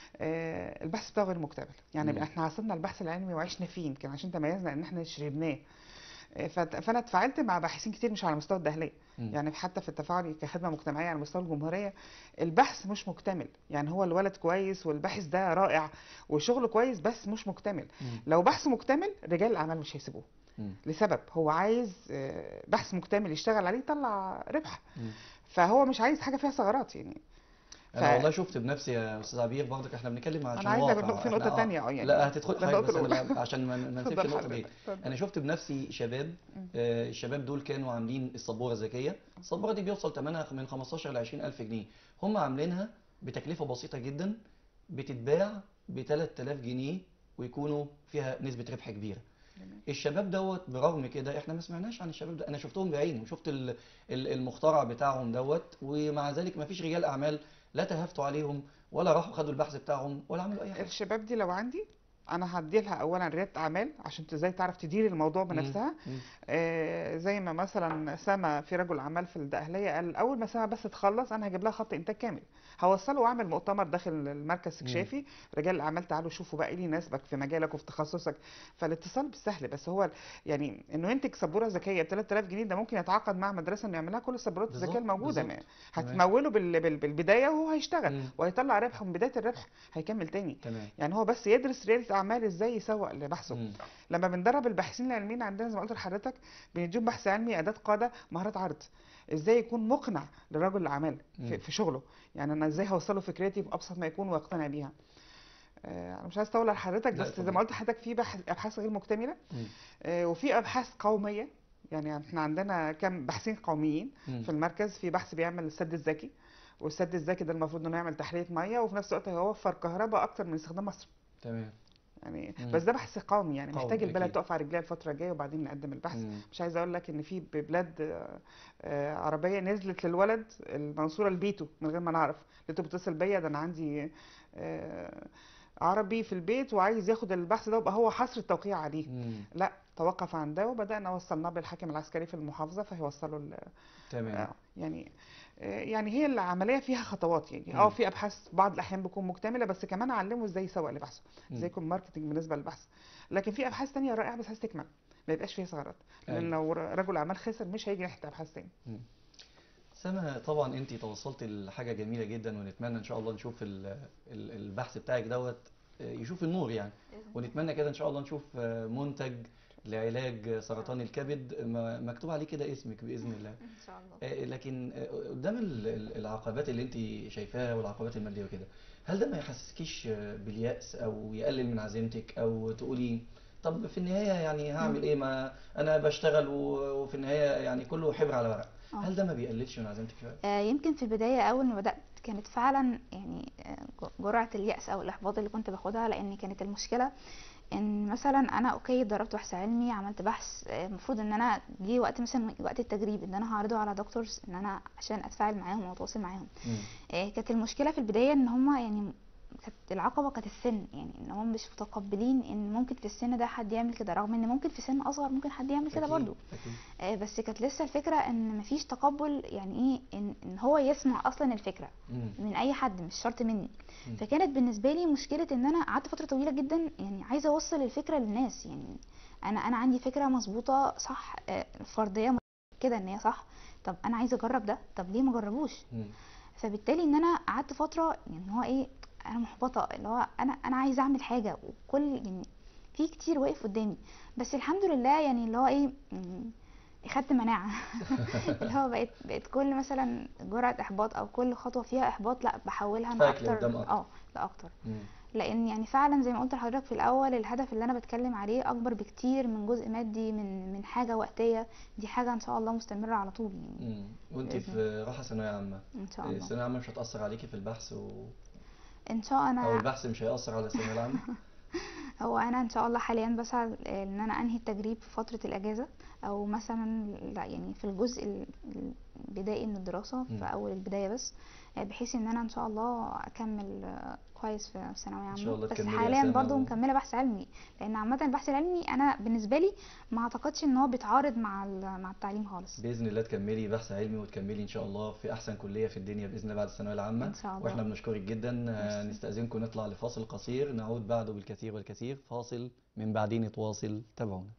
آه، البحث بتاعه غير مكتمل يعني مم. احنا عاصرنا البحث العلمي وعشنا فيه يمكن عشان تميزنا ان احنا شربناه آه، فت- فانا اتفاعلت مع باحثين كتير مش على مستوى الداخليه مم. يعني حتى في التفاعل كخدمه مجتمعيه على مستوى الجمهوريه البحث مش مكتمل يعني هو الولد كويس والباحث ده رائع وشغله كويس بس مش مكتمل مم. لو بحث مكتمل رجال الاعمال مش هيسيبوه مم. لسبب هو عايز آه، بحث مكتمل يشتغل عليه يطلع ربح مم. فهو مش عايز حاجه فيها ثغرات يعني انا ف- والله شفت بنفسي يا استاذ عبير برضك احنا بنتكلم عشان انا عايزه واقع أقول في احنا نقطه آه، تانية اه يعني لا هتدخل ده حضرتك النقطة بس الأولى. انا عشان ما ما نسيبش اتفضل النقطه دي حضرتك، اتفضل. انا شفت بنفسي شباب مم. آه، الشباب دول كانوا عاملين السبوره الذكيه السبوره دي بيوصل ثمنها من 15 ل 20 الف جنيه هم عاملينها بتكلفه بسيطه جدا بتتباع ب 3000 جنيه ويكونوا فيها نسبه ربح كبيره جميل. الشباب دوت برغم كده احنا ما سمعناش عن الشباب ده انا شفتهم بعيني وشفت ال- ال- المخترع بتاعهم دوت ومع ذلك ما فيش رجال اعمال لا تهافتوا عليهم ولا راحوا خدوا البحث بتاعهم ولا عملوا اي حاجه الشباب دي لو عندي انا هدي لها اولا رياده اعمال عشان ازاي تعرف تدير الموضوع بنفسها مم. آه زي ما مثلا سما في رجل اعمال في الدقهليه قال اول ما سما بس تخلص انا هجيب لها خط انتاج كامل هوصله واعمل مؤتمر داخل المركز استكشافي رجال الاعمال تعالوا شوفوا بقى ايه اللي يناسبك في مجالك وفي تخصصك فالاتصال بالسهل بس هو يعني انه ينتج سبوره ذكيه ب 3000 جنيه ده ممكن يتعاقد مع مدرسه انه يعمل لها كل السبورات الذكيه بالظبط، الموجوده بالظبط. ما- تمام. هتموله بال- بال- بالبدايه وهو هيشتغل مم. وهيطلع ربح ومن بدايه الربح هيكمل تاني تمام يعني هو بس يدرس رياده اعمال ازاي يسوق لبحثه مم. لما بندرب الباحثين العلميين عندنا زي ما قلت لحضرتك بنديهم بحث علمي اداه قاده مهارات عرض ازاي يكون مقنع لرجل الاعمال مم. في, في شغله يعني انا ازاي هوصله فكرتي بابسط ما يكون ويقتنع بيها آه، انا مش عايز اطول على حضرتك لا، بس زي اتفضل. ما قلت لحضرتك في بحث ابحاث غير مكتمله مم. آه، وفي ابحاث قوميه يعني احنا عندنا كم باحثين قوميين مم. في المركز في بحث بيعمل السد الذكي والسد الذكي ده المفروض انه يعمل تحليه ميه وفي نفس الوقت هيوفر كهرباء اكتر من استخدام مصر تمام يعني مم. بس ده بحث قومي يعني قومي، محتاج البلد أكيد. تقف على رجليها الفتره الجايه وبعدين نقدم البحث مم. مش عايزه اقول لك ان في بلاد آه، آه، عربيه نزلت للولد المنصوره لبيته من غير ما نعرف لقيته بيتصل بيا ده انا عندي آه، عربي في البيت وعايز ياخد البحث ده ويبقى هو حصر التوقيع عليه مم. لا توقف عن ده وبدانا وصلناه بالحاكم العسكري في المحافظه فهيوصلوا ال- تمام آه، يعني آه، يعني هي العمليه فيها خطوات يعني مم. اه في ابحاث بعض الاحيان بتكون مكتمله بس كمان علمه ازاي يسوق لبحثه مم. ازاي يكون ماركتنج بالنسبه للبحث لكن في ابحاث تانية رائعه بس عايز تكمل ما يبقاش فيها ثغرات لان أيوة. لو رجل اعمال خسر مش هيجي ناحيه ابحاث تاني سما طبعا انت توصلت لحاجه جميله جدا ونتمنى ان شاء الله نشوف ال- ال- البحث بتاعك دوت آه، يشوف النور يعني ونتمنى كده ان شاء الله نشوف آه، منتج لعلاج سرطان الكبد م- مكتوب عليه كده اسمك باذن الله ان شاء الله آه، لكن آه، قدام ال- ال- العقبات اللي انت شايفاها والعقبات الماديه وكده هل ده ما يحسسكيش آه، باليأس او يقلل من عزيمتك او تقولي طب في النهايه يعني هعمل ايه ما انا بشتغل و- وفي النهايه يعني كله حبر على ورق آه. هل ده ما بيقللش من عزيمتك شويه؟ آه، يمكن في البداية أول ما بدأت كانت فعلا يعني آه، ج- جرعة اليأس أو الإحباط اللي كنت باخدها لأن كانت المشكلة إن مثلا أنا أوكي ضربت بحث علمي عملت بحث آه، المفروض إن أنا جه وقت مثلا وقت التجريب إن أنا هعرضه على دكتورز إن أنا عشان أتفاعل معاهم وأتواصل معاهم مم. آه، كانت المشكلة في البداية إن هما يعني كانت العقبة كانت السن يعني إن هم مش متقبلين إن ممكن في السن ده حد يعمل كده رغم إن ممكن في سن أصغر ممكن حد يعمل كده أكيد، برضو أكيد. آه، بس كانت لسه الفكرة ان مفيش تقبل يعني ايه ان, إن هو يسمع اصلا الفكرة مم. من اي حد مش شرط مني مم. فكانت بالنسبة لي مشكلة ان انا قعدت فترة طويلة جدا يعني عايزة اوصل الفكرة للناس يعني انا انا عندي فكرة مظبوطة صح آه، فرضية كده ان هي صح طب انا عايزة اجرب ده طب ليه ما اجربوش مم. فبالتالي ان انا قعدت فتره يعني هو ايه انا محبطه اللي هو انا انا عايزه اعمل حاجه وكل يعني في كتير واقف قدامي بس الحمد لله يعني اللي هو ايه م- خدت مناعه اللي هو بقيت بقيت كل مثلا جرعه احباط او كل خطوه فيها احباط لا بحولها انا فاكلة اكتر قدام أكتر. اه لاكتر مم. لان يعني فعلا زي ما قلت لحضرتك في الاول الهدف اللي انا بتكلم عليه اكبر بكتير من جزء مادي من من حاجه وقتيه دي حاجه ان شاء الله مستمره على طول يعني مم. وانت بإذن في راحه ثانويه عامه ان شاء الله الثانويه العامه مش هتاثر عليكي في البحث و... ان شاء او انا البحث مش هيأثر على الثانويه العامه هو انا ان شاء الله حاليا بسعى ان انا انهي التجريب في فتره الاجازه او مثلا لا يعني في الجزء ال- البدائي من الدراسه مم. في اول البدايه بس بحيث ان انا ان شاء الله اكمل آه، كويس في ثانويه عامه شاء الله بس تكملي يا حاليا سما برضو و- مكمله بحث علمي لان عامه البحث العلمي انا بالنسبه لي ما اعتقدش ان هو بيتعارض مع ال- مع التعليم خالص باذن الله تكملي بحث علمي وتكملي ان شاء الله في احسن كليه في الدنيا باذن الله بعد الثانويه العامه إن شاء الله. واحنا بنشكرك جدا آه، ميرسي. نستاذنكم نطلع لفاصل قصير نعود بعده بالكثير والكثير فاصل من بعدين نتواصل تابعونا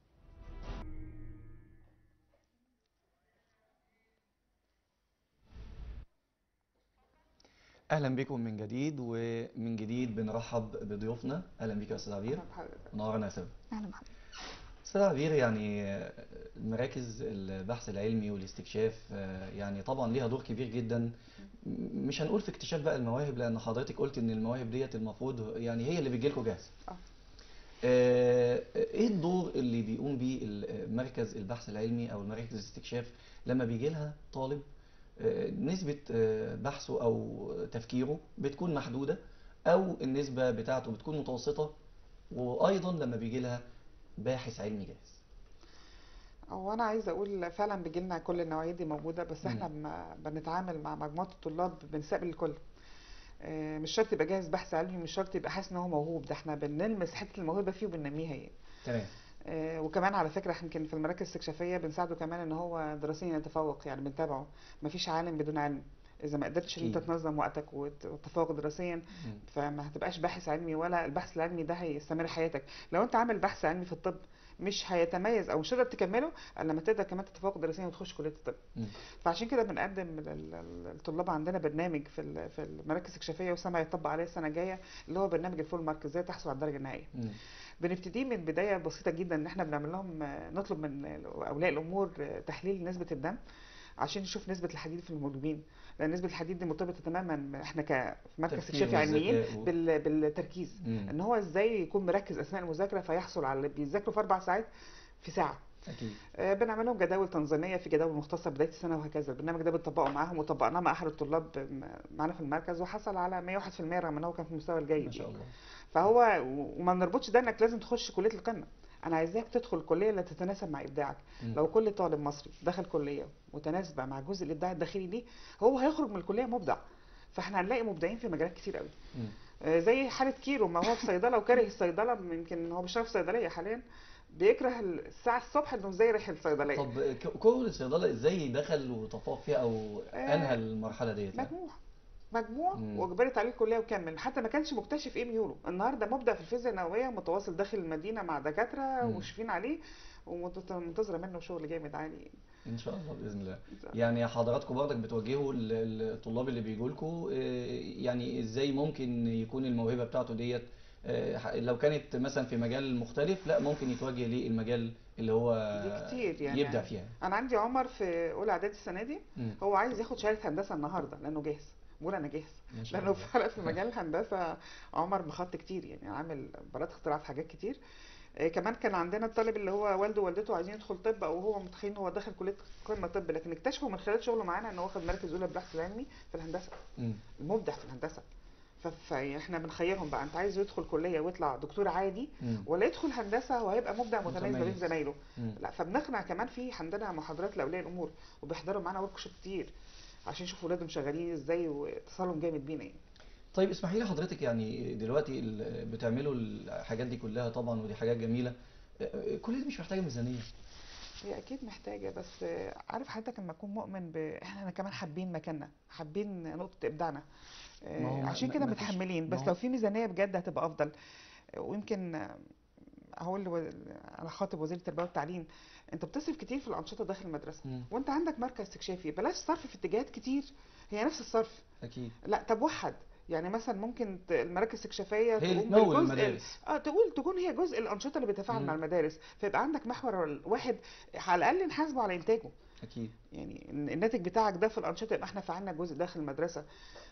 اهلا بكم من جديد ومن جديد بنرحب بضيوفنا اهلا بك يا استاذ عبير منورنا يا سبا اهلا بحضرتك استاذ عبير يعني آه، مراكز البحث العلمي والاستكشاف آه، يعني طبعا ليها دور كبير جدا م- مش هنقول في اكتشاف بقى المواهب لان حضرتك قلت ان المواهب ديت المفروض يعني هي اللي بتجي لكم جاهزه آه. آه، ايه الدور اللي بيقوم بيه ال- مركز البحث العلمي او مراكز الاستكشاف لما بيجي لها طالب آه، نسبة آه، بحثه او تفكيره بتكون محدودة او النسبة بتاعته بتكون متوسطة وايضا لما بيجي لها باحث علمي جاهز هو انا عايزه اقول فعلا بيجي لنا كل النوعيه دي موجوده بس احنا مم. لما بنتعامل مع مجموعه الطلاب بنستقبل الكل آه، مش شرط يبقى جاهز بحث علمي مش شرط يبقى حاسس ان هو موهوب ده احنا بنلمس حته الموهبه فيه وبننميها يعني تمام آه، وكمان على فكره احنا يمكن في المراكز الاستكشافيه بنساعده كمان ان هو دراسيا يتفوق يعني بنتابعه مفيش عالم بدون علم اذا ما قدرتش ان انت أكيد. تنظم وقتك وت- وتتفوق دراسيا مم. فما هتبقاش باحث علمي ولا البحث العلمي ده هيستمر حياتك لو انت عامل بحث علمي في الطب مش هيتميز او مش هتقدر تكمله الا لما تقدر كمان تتفوق دراسيا وتخش كليه الطب مم. فعشان كده بنقدم لل- للطلاب عندنا برنامج في ال- في المراكز الاستكشافيه وسامع يطبق عليه السنه الجايه اللي هو برنامج الفول مارك ازاي تحصل على الدرجه النهائيه مم. بنبتدي من بدايه بسيطه جدا ان احنا بنعمل لهم آه، نطلب من اولياء الامور آه، تحليل نسبه الدم عشان نشوف نسبه الحديد في الهيموجلوبين لان نسبه الحديد دي مرتبطه تماما احنا كمركز تفكير استكشافي علميين والذكاء و- بال... بالتركيز مم. ان هو ازاي يكون مركز اثناء المذاكره فيحصل على اللي بيذاكروا في اربع ساعات في ساعه اكيد آه، بنعمل لهم جداول تنظيميه في جداول مختصه بدايه السنه وهكذا البرنامج ده بنطبقه معاهم وطبقناه مع احد الطلاب م- معانا في المركز وحصل على 101% رغم ان هو كان في المستوى الجيد ما شاء يعني. الله فهو وما بنربطش ده انك لازم تخش كليه القمه انا عايزاك تدخل الكليه اللي تتناسب مع ابداعك مم. لو كل طالب مصري دخل كليه متناسبه مع جزء الابداع الداخلي ليه هو هيخرج من الكليه مبدع فاحنا هنلاقي مبدعين في مجالات كتير قوي مم. آه، زي حاله كيرو ما هو في صيدله وكاره الصيدله يمكن هو بيشتغل في صيدليه حاليا بيكره الساعه الصبح انه ازاي يروح الصيدليه طب ك- كون الصيدله ازاي دخل وتفوق فيها او آه، انهى المرحله ديت يعني؟ مجموع مجموع مم. واجبرت عليه الكليه وكمل حتى ما كانش مكتشف ايه ميوله النهارده مبدع في الفيزياء النوويه متواصل داخل المدينه مع دكاتره مم. ومشرفين عليه ومنتظره منه شغل جامد عالي ان شاء الله باذن الله يعني حضراتكم برضك بتوجهوا ال- ال- الطلاب اللي بيجوا لكم يعني ازاي ممكن يكون الموهبه بتاعته ديت آه، ح- لو كانت مثلا في مجال مختلف لا ممكن يتوجه للمجال اللي هو دي كتير يعني يبدع فيها انا عندي عمر في اولى اعدادي السنه دي مم. هو عايز ياخد شهاده هندسه النهارده لانه جاهز بقول انا جاهز ما شاء لانه الله فعلا في مجال الهندسه عمر مخط كتير يعني عامل براءات اختراع في حاجات كتير آه، كمان كان عندنا الطالب اللي هو والده ووالدته عايزين يدخل طب او هو متخيل ان هو داخل كليه قمه طب لكن اكتشفوا من خلال شغله معانا ان هو واخد مركز اولى بالبحث العلمي في الهندسه مم. مبدع في الهندسه ف- فاحنا بنخيرهم بقى انت عايز يدخل كليه ويطلع دكتور عادي مم. ولا يدخل هندسه وهيبقى مبدع متميز ما بين متميز. زمايله مم. لا فبنقنع كمان في عندنا محاضرات لاولياء الامور وبيحضروا معانا ورك شوب كتير عشان يشوفوا ولادهم شغالين ازاي واتصالهم جامد بينا يعني طيب اسمحي لي حضرتك يعني دلوقتي ال- بتعملوا الحاجات دي كلها طبعا ودي حاجات جميله آه، كل دي مش محتاجه ميزانيه هي اكيد محتاجه بس آه، عارف حضرتك لما اكون مؤمن ب احنا كمان حابين مكاننا حابين نقطه ابداعنا آه، ما هو ما- عشان ما- كده ما فيش- متحملين ما بس هو- لو في ميزانيه بجد هتبقى افضل آه، ويمكن آه، هقول لو- انا خاطب وزير التربيه والتعليم انت بتصرف كتير في الانشطه داخل المدرسه مم. وانت عندك مركز استكشافي بلاش صرف في اتجاهات كتير هي نفس الصرف اكيد لا طب وحد يعني مثلا ممكن ت- المراكز الاستكشافيه هي اللي تقوم تمول بالجزء المدارس اه تقول تكون هي جزء الانشطه اللي بتتفاعل مم. مع المدارس فيبقى عندك محور واحد على الاقل نحاسبه على انتاجه اكيد يعني إن الناتج بتاعك ده في الانشطه يبقى احنا فعلنا جزء داخل المدرسه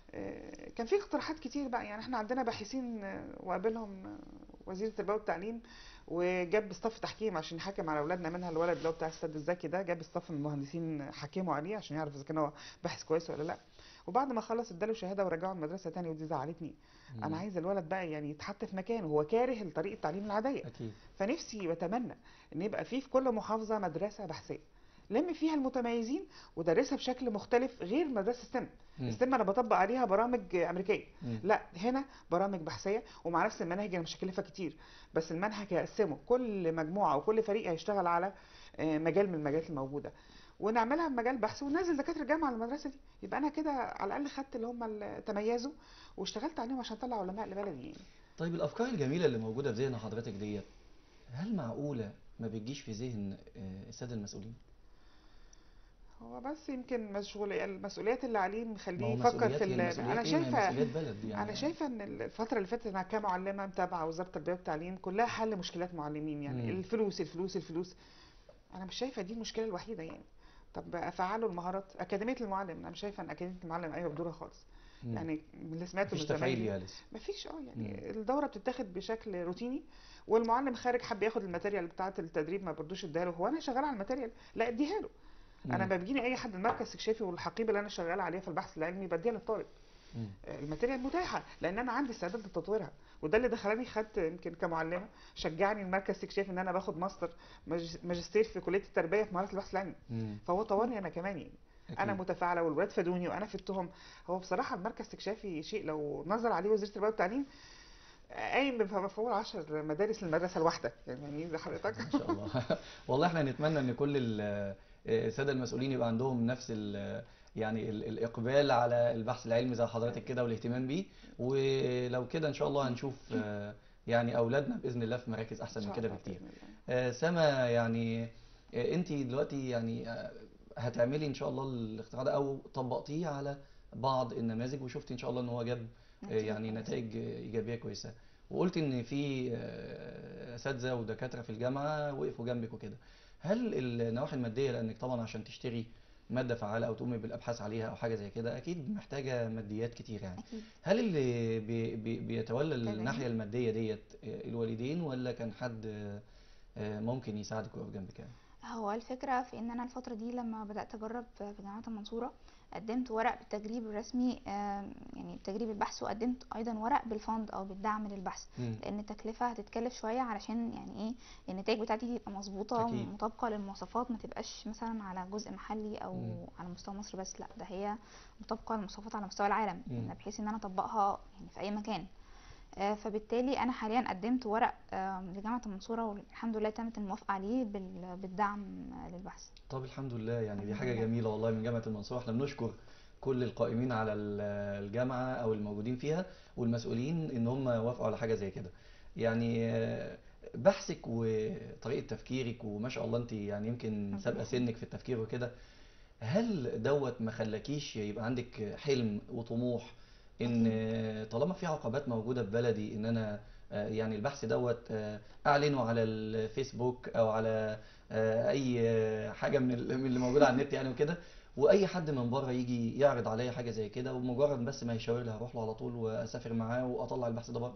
آه، كان في اقتراحات كتير بقى يعني احنا عندنا باحثين آه، وقابلهم آه، وزير التربيه والتعليم وجاب صف تحكيم عشان يحكم على اولادنا منها الولد اللي هو بتاع السد الذكي ده جاب صف من المهندسين حكموا عليه عشان يعرف اذا كان هو باحث كويس ولا لا وبعد ما خلص اداله شهاده ورجعه المدرسه تاني ودي زعلتني مم. انا عايز الولد بقى يعني يتحط في مكانه هو كاره طريقه التعليم العاديه اكيد فنفسي واتمنى ان يبقى في في كل محافظه مدرسه بحثيه لم فيها المتميزين ودرسها بشكل مختلف غير مدرسه ستيم مم. ستيم انا بطبق عليها برامج امريكيه مم. لا هنا برامج بحثيه ومع نفس المناهج انا مش هكلفها كتير بس المنهج هيقسمه كل مجموعه وكل فريق هيشتغل على آه، مجال من المجالات الموجوده ونعملها بمجال بحث وننزل دكاتره جامعه المدرسه دي يبقى انا كده على الاقل خدت اللي هم اللي تميزوا واشتغلت عليهم عشان اطلع علماء لبلدي يعني طيب الافكار الجميله اللي موجوده في ذهن حضرتك ديت هل معقوله ما بتجيش في ذهن آه، الساده المسؤولين هو بس يمكن مشغول المسؤوليات اللي عليه ما مخليه هو يفكر في مسؤوليات هي ال... المسؤوليات انا ايه ما هي شايفه مسؤوليات بلد يعني انا شايفه ان الفتره اللي فاتت انا كمعلمه متابعه وزاره التربيه والتعليم كلها حل مشكلات معلمين يعني مم. الفلوس الفلوس الفلوس انا مش شايفه دي المشكله الوحيده يعني طب افعلوا المهارات اكاديميه المعلم انا مش شايفه ان اكاديميه المعلم ايوه بدورها خالص مم. يعني من اللي سمعته مفيش من تفعيل زمايلي ليها لسه مفيش اه يعني الدوره بتتاخد بشكل روتيني والمعلم خارج حب ياخد الماتيريال بتاعه التدريب ما بردوش اديها له هو انا شغال على الماتيريال لا اديها له انا مم. لما بيجيني اي حد المركز استكشافي والحقيبه اللي انا شغال عليها في البحث العلمي بديها للطالب مم. الماتيريال متاحه لان انا عندي استعداد لتطويرها وده اللي دخلني خدت يمكن كمعلمه شجعني المركز استكشافي ان انا باخد ماستر ماج- ماجستير في كليه التربيه في مهارات البحث العلمي مم. فهو طورني انا كمان يعني انا أكيد. متفاعله والولاد فادوني وانا فدتهم هو بصراحه المركز استكشافي شيء لو نظر عليه وزير التربيه والتعليم قايم بمفعول 10 مدارس للمدرسه الواحده يعني زي حضرتك ان شاء الله والله احنا نتمنى ان كل ال- الساده المسؤولين يبقى عندهم نفس ال يعني ال- الاقبال على البحث العلمي زي حضرتك كده والاهتمام بيه ولو كده ان شاء الله هنشوف آه، يعني اولادنا باذن الله في مراكز احسن إن من شاء كده الله بكتير بإذن الله. آه، سما يعني انت دلوقتي يعني آه، هتعملي ان شاء الله الاختراع ده او طبقتيه على بعض النماذج وشفتي ان شاء الله ان هو جاب آه، نتيجة يعني كويسة. نتائج ايجابيه كويسه وقلت ان في آه، اساتذه ودكاتره في الجامعه وقفوا جنبك وكده هل النواحي الماديه لانك طبعا عشان تشتري ماده فعاله او تقومي بالابحاث عليها او حاجه زي كده اكيد محتاجه ماديات كتير يعني اكيد هل اللي بي بي بيتولى تدعيم. الناحيه الماديه ديت آه، الوالدين ولا كان حد آه، آه، ممكن يساعدك ويقف جنبك يعني هو الفكرة في ان انا الفترة دي لما بدأت اجرب في جامعة المنصورة قدمت ورق بالتجريب الرسمي آم، يعني بتجريب البحث وقدمت ايضا ورق بالفند او بالدعم للبحث مم. لان التكلفة هتتكلف شوية علشان يعني ايه النتائج بتاعتي تبقى مظبوطة أكيد. ومطابقة للمواصفات ما تبقاش مثلا على جزء محلي او مم. على مستوى مصر بس لا ده هي مطابقة للمواصفات على مستوى العالم مم. بحيث ان انا اطبقها يعني في اي مكان آه، فبالتالي انا حاليا قدمت ورق آم، لجامعة المنصورة والحمد لله تمت الموافقة عليه بال- بالدعم آه، للبحث طب الحمد لله يعني دي الحمد حاجة لله. جميلة والله من جامعة المنصورة احنا بنشكر كل القائمين على ال- الجامعة أو الموجودين فيها والمسؤولين إن هم وافقوا على حاجة زي كده يعني آه، بحثك وطريقة تفكيرك وما شاء الله أنت يعني يمكن ربنا سابقة يخليك. سنك في التفكير وكده هل دوت ما خلاكيش يبقى عندك حلم وطموح إن آه، طالما في عقبات موجودة في بلدي إن أنا آه، يعني البحث دوت آه، أعلنه على الفيسبوك أو على آه، اي آه، حاجه من ال- من اللي موجوده على النت يعني وكده واي حد من بره يجي يعرض عليا حاجه زي كده ومجرد بس ما يشاور لي هروح له على طول واسافر معاه واطلع البحث ده بره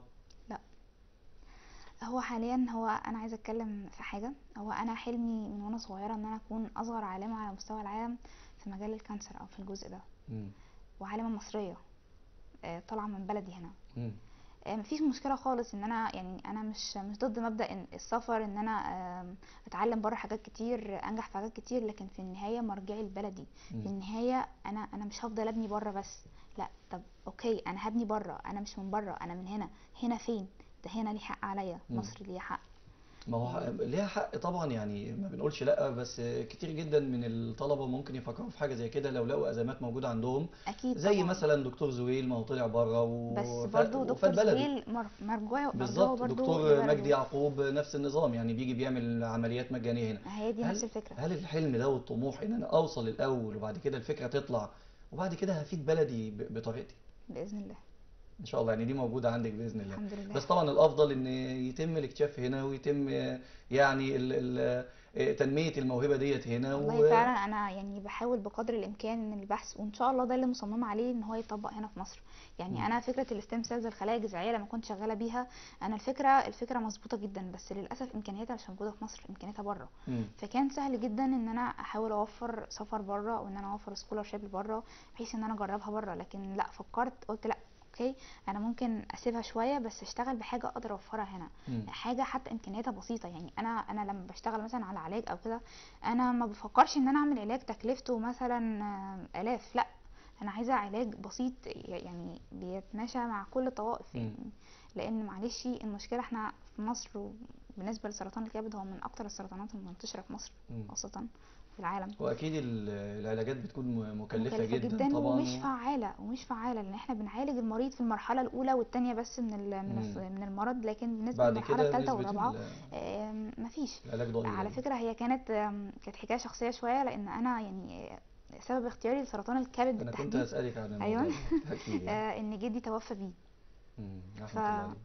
هو حاليا هو انا عايزه اتكلم في حاجه هو انا حلمي من وانا صغيره ان انا اكون اصغر عالمه على مستوى العالم في مجال الكانسر او في الجزء ده مم. وعالمه مصريه آه، طالعه من بلدي هنا مم. آه، مفيش مشكله خالص ان انا يعني انا مش مش ضد مبدا إن السفر ان انا آم، اتعلم بره حاجات كتير انجح في حاجات كتير لكن في النهايه مرجعي لبلدي في مم. النهايه انا انا مش هفضل ابني بره بس لا طب اوكي انا هبني بره انا مش من بره انا من هنا هنا فين ده هنا ليه حق عليا مم. مصر ليه حق ما هو حق- ليها حق طبعا يعني ما بنقولش لا بس كتير جدا من الطلبه ممكن يفكروا في حاجه زي كده لو لقوا ازمات موجوده عندهم اكيد زي طبعا مثلا دكتور زويل ما هو طلع بره و... بس وف- برضو دكتور وفات بلده زويل مر- مرجوعه مرجوعه بالظبط برضو دكتور لبلده. مجدي يعقوب نفس النظام يعني بيجي بيعمل عمليات مجانيه هنا هي دي هل نفس الفكره هل الحلم ده والطموح ان انا اوصل الاول وبعد كده الفكره تطلع وبعد كده هفيد بلدي ب- بطريقتي باذن الله ان شاء الله يعني دي موجوده عندك باذن الله الحمد لله بس طبعا الافضل ان يتم الاكتشاف هنا ويتم آه، يعني ال ال آه، تنميه الموهبه ديت هنا والله فعلا انا يعني بحاول بقدر الامكان ان البحث وان شاء الله ده اللي مصممه عليه ان هو يطبق هنا في مصر يعني مم. انا فكره الستيم سيلز الخلايا الجذعيه لما كنت شغاله بيها انا الفكره الفكره مظبوطه جدا بس للاسف امكانياتها مش موجوده في مصر امكانياتها بره مم. فكان سهل جدا ان انا احاول اوفر سفر بره وان انا اوفر سكولارشيب بره بحيث ان انا اجربها بره لكن لا فكرت قلت لا اوكي انا ممكن اسيبها شويه بس اشتغل بحاجه اقدر اوفرها هنا مم. حاجه حتى امكانياتها بسيطه يعني انا انا لما بشتغل مثلا على علاج او كده انا ما بفكرش ان انا اعمل علاج تكلفته مثلا آه، الاف لا انا عايزه علاج بسيط يعني بيتماشى مع كل الطوائف مم. يعني لان معلش المشكله احنا في مصر بالنسبه لسرطان الكبد هو من اكتر السرطانات المنتشره في مصر مم. خاصه في العالم واكيد ال- العلاجات بتكون م- مكلفه, مكلفة جدا, جدا طبعا ومش فعالة ومش فعالة لان احنا بنعالج المريض في المرحلة الأولى والتانية بس من ال- من الس- مم. من المرض لكن بالنسبة بعد للمرحلة كده الثالثة نسبه والرابعة ال- آم، مفيش العلاج ضئيل على يعني. فكرة هي كانت آم، كانت حكاية شخصية شوية لأن أنا يعني آه، سبب اختياري لسرطان الكبد انا كنت بالتحديد هسالك عن الموضوع أيوة. ده اكيد يعني آه، إن جدي توفى بيه مم. رحمه ف- الله عليه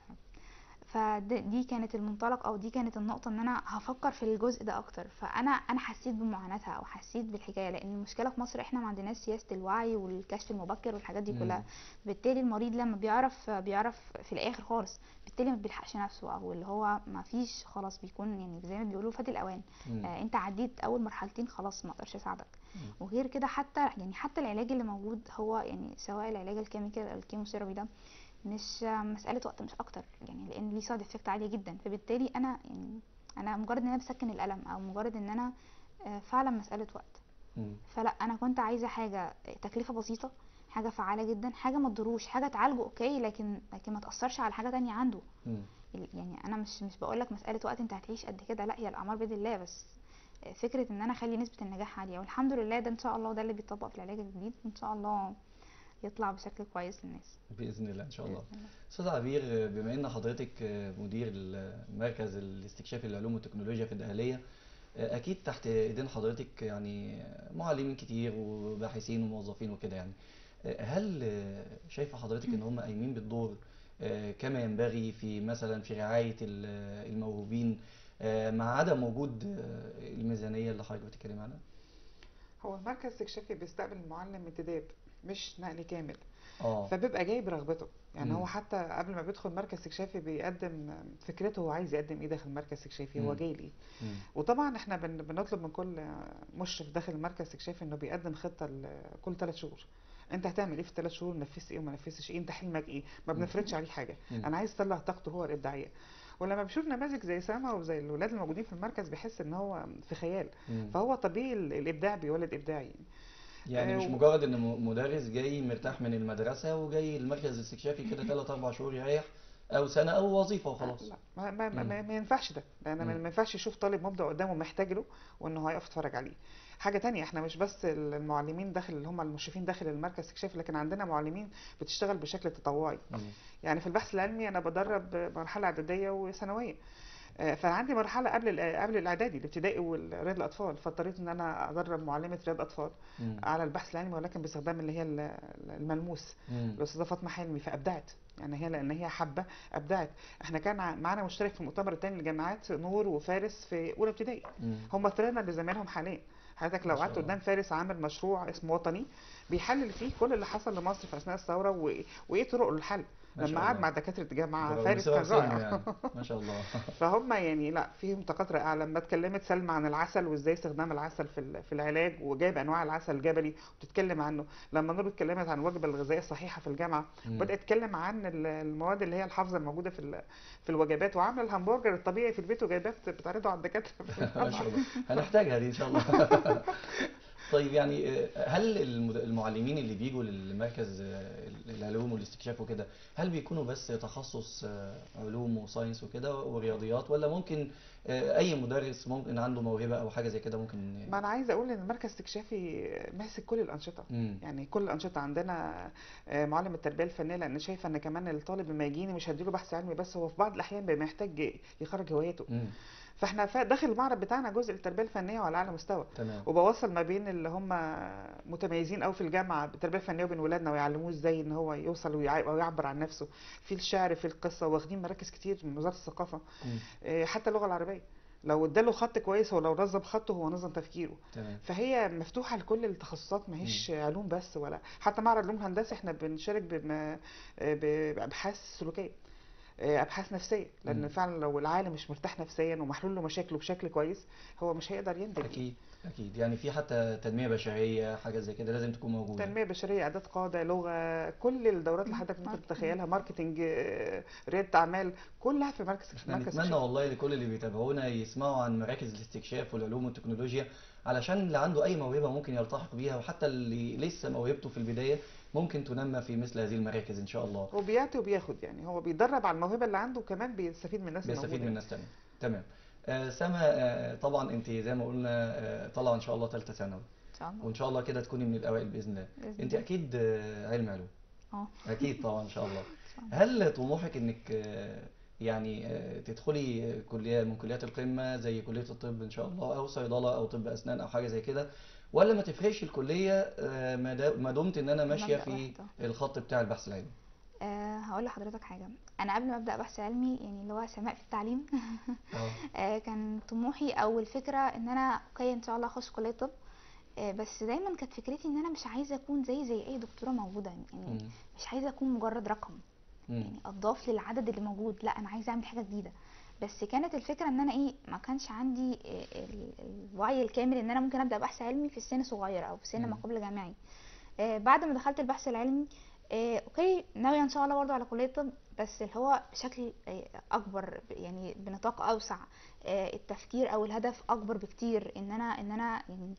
فدي كانت المنطلق او دي كانت النقطه ان انا هفكر في الجزء ده اكتر فانا انا حسيت بمعاناتها او حسيت بالحكايه لان المشكله في مصر احنا ما عندناش سياسه الوعي والكشف المبكر والحاجات دي مم. كلها بالتالي المريض لما بيعرف بيعرف في الاخر خالص بالتالي ما بيلحقش نفسه او اللي هو ما فيش خلاص بيكون يعني زي ما بيقولوا فات الاوان مم. آه انت عديت اول مرحلتين خلاص ما اقدرش اساعدك مم. وغير كده حتى يعني حتى العلاج اللي موجود هو يعني سواء العلاج الكيميكال او الكيموثيرابي ده مش مسألة وقت مش أكتر يعني لأن ليه سايد افكت عالية جدا فبالتالي أنا يعني أنا مجرد إن أنا بسكن الألم أو مجرد إن أنا آه، فعلا مسألة وقت مم. فلا أنا كنت عايزة حاجة تكلفة بسيطة حاجة فعالة جدا حاجة ما تضروش حاجة تعالجه أوكي لكن لكن ما تأثرش على حاجة تانية عنده مم. ال- يعني أنا مش مش بقولك مسألة وقت أنت هتعيش قد كده لا هي الأعمار بيد الله بس آه، فكرة إن أنا أخلي نسبة النجاح عالية والحمد لله ده إن شاء الله ده اللي بيتطبق في العلاج الجديد وإن شاء الله يطلع بشكل كويس للناس باذن الله ان شاء الله بإذن الله. استاذ عبير بما ان حضرتك مدير مركز الاستكشاف العلوم والتكنولوجيا في الدهليه اكيد تحت ايدين حضرتك يعني معلمين كتير وباحثين وموظفين وكده يعني هل شايفه حضرتك ان هم قايمين بالدور كما ينبغي في مثلا في رعايه الموهوبين مع عدم وجود الميزانيه اللي حضرتك بتتكلم عنها هو المركز الاستكشافي بيستقبل المعلم انتداب مش نقل كامل اه فبيبقى جاي برغبته يعني مم. هو حتى قبل ما بيدخل مركز استكشافي بيقدم فكرته هو عايز يقدم ايه داخل المركز الاستكشافي هو مم. جاي ليه مم. وطبعا احنا بن- بنطلب من كل مشرف داخل المركز الاستكشافي انه بيقدم خطه ل- كل ثلاث شهور انت هتعمل ايه في الثلاث شهور نفذت ايه وما نفذتش ايه انت حلمك ايه ما مم. بنفرضش عليه حاجه مم. انا عايز اطلع طاقته هو الابداعيه ولما بشوف نماذج زي سما وزي الولاد الموجودين في المركز بيحس ان هو في خيال مم. فهو طبيعي ال- الابداع بيولد ابداع يعني يعني آه، مش و- مجرد ان م- مدرس جاي مرتاح من المدرسة وجاي المركز الاستكشافي كده ثلاث اربع شهور يريح او سنة او وظيفة وخلاص لا ما, ما, ما, مم. ما, ما ينفعش ده لان ما مم. ما ينفعش يشوف طالب مبدع قدامه محتاج له وان هو هيقف يتفرج عليه حاجه تانية احنا مش بس ال- المعلمين داخل اللي هم المشرفين داخل المركز الاستكشافي لكن عندنا معلمين بتشتغل بشكل تطوعي مم. يعني في البحث العلمي انا بدرب مرحله اعداديه وثانويه آه، فعندي مرحله قبل الإع- قبل الاعدادي الابتدائي ورياض الاطفال فاضطريت ان انا ادرب معلمه رياض اطفال مم. على البحث العلمي ولكن باستخدام اللي هي ال- الملموس مم. الاستاذه فاطمه حلمي فابدعت يعني هي لان هي حابه ابدعت احنا كان ع- معانا مشترك في المؤتمر الثاني للجامعات نور وفارس في اولى ابتدائي مم. هم طلعنا لزمايلهم حاليا حضرتك ما لو شاء قعدت الله. قدام فارس عامل مشروع اسمه وطني بيحلل فيه كل اللي حصل لمصر في اثناء الثوره و... وايه طرق الحل ما شاء لما قعد الله. مع دكاتره جامعه برغم فارس سبب كان سنه رائع يعني ما شاء الله فهم يعني لا فيهم طاقات رائعه لما اتكلمت سلمى عن العسل وازاي استخدام العسل في ال- في العلاج وجايب انواع العسل الجبلي وبتتكلم عنه لما نور اتكلمت عن الوجبه الغذائيه الصحيحه في الجامعه مم. بدات تتكلم عن ال- المواد اللي هي الحافظه الموجوده في ال- في الوجبات وعامله الهمبرجر الطبيعي في البيت وجايبات بتعرضه على الدكاتره في ما الجامعه شاء الله هنحتاجها دي ان شاء الله طيب يعني آه، هل المد- المعلمين اللي بيجوا للمركز آه، العلوم والاستكشاف وكده هل بيكونوا بس تخصص آه، علوم وساينس وكده ورياضيات ولا ممكن آه، اي مدرس ممكن عنده موهبة او حاجة زي كده ممكن ما انا عايزه اقول ان المركز الاستكشافي ماسك كل الانشطه مم. يعني كل الانشطه عندنا آه، معلم التربيه الفنيه لان شايفه ان كمان الطالب لما يجيني مش هديله بحث علمي بس هو في بعض الاحيان بيبقى محتاج يخرج هوايته مم. فاحنا فا- داخل المعرض بتاعنا جزء التربيه الفنيه وعلى اعلى مستوى تمام وبوصل ما بين اللي هم متميزين قوي في الجامعه بالتربيه الفنيه وبين ولادنا ويعلموه ازاي ان هو يوصل ويع- ويعبر عن نفسه في الشعر في القصه واخدين مراكز كتير من وزاره الثقافه مم. آه، حتى اللغه العربيه لو اداله خط كويس هو لو نظم خطه هو نظم تفكيره تمام فهي مفتوحه لكل التخصصات ما هيش علوم بس ولا حتى معرض علوم هندسه احنا بنشارك بما- ب- بابحاث سلوكيه آه، ابحاث نفسيه لان مم. فعلا لو العالم مش مرتاح نفسيا ومحلول له مشاكله بشكل كويس هو مش هيقدر ينتج اكيد اكيد يعني في حتى تنمية بشرية حاجة زي كده لازم تكون موجودة تنميه بشريه اعداد قاده لغه كل الدورات اللي حضرتك ممكن ماركتينج. تتخيلها ماركتنج آه، رياده اعمال كلها في مركز احنا مركز نتمنى الشباب. والله لكل اللي بيتابعونا يسمعوا عن مراكز الاستكشاف والعلوم والتكنولوجيا علشان اللي عنده اي موهبة ممكن يلتحق بيها وحتى اللي لسه موهبته في البداية ممكن تنمى في مثل هذه المراكز ان شاء الله هو بيعطي وبياخد يعني هو بيتدرب على الموهبه اللي عنده وكمان بيستفيد من الناس بيستفيد الموجوده من الناس تانية تمام آه سما آه طبعا انت زي ما قلنا آه طالعه ان شاء الله ثالثه ثانوي ان شاء الله وان شاء الله كده تكوني من الاوائل باذن الله بإذن انت الله. اكيد آه علم علوم اه اكيد طبعا ان شاء الله إن شاء الله. هل طموحك انك آه، يعني آه، تدخلي آه، كلية من كليات القمة زي كلية الطب ان شاء الله او صيدلة او طب اسنان او حاجة زي كده ولا ما تفرقش الكلية آه، ما دا- ما دمت ان انا ماشية مبدأ في واحد، آه. الخط بتاع البحث العلمي أه هقول لحضرتك حاجه انا قبل ما ابدا بحث علمي يعني اللي هو سماء في التعليم اه آه، كان طموحي او الفكره ان انا اوكي ان شاء الله اخش كليه طب آه، بس دايما كانت فكرتي ان انا مش عايزه اكون زي زي اي دكتوره موجوده يعني مم. مش عايزه اكون مجرد رقم مم. يعني اضاف للعدد اللي موجود لا انا عايزه اعمل حاجه جديده بس كانت الفكره ان انا ايه ما كانش عندي آه، ال- الوعي الكامل ان انا ممكن ابدا بحث علمي في السن صغير او في سن مم. ما قبل جامعي آه، بعد ما دخلت البحث العلمي آه، اوكي ناويه ان شاء الله برضه على كليه طب بس اللي هو بشكل آه، اكبر ب- يعني بنطاق اوسع آه، التفكير او الهدف اكبر بكتير ان انا ان انا يعني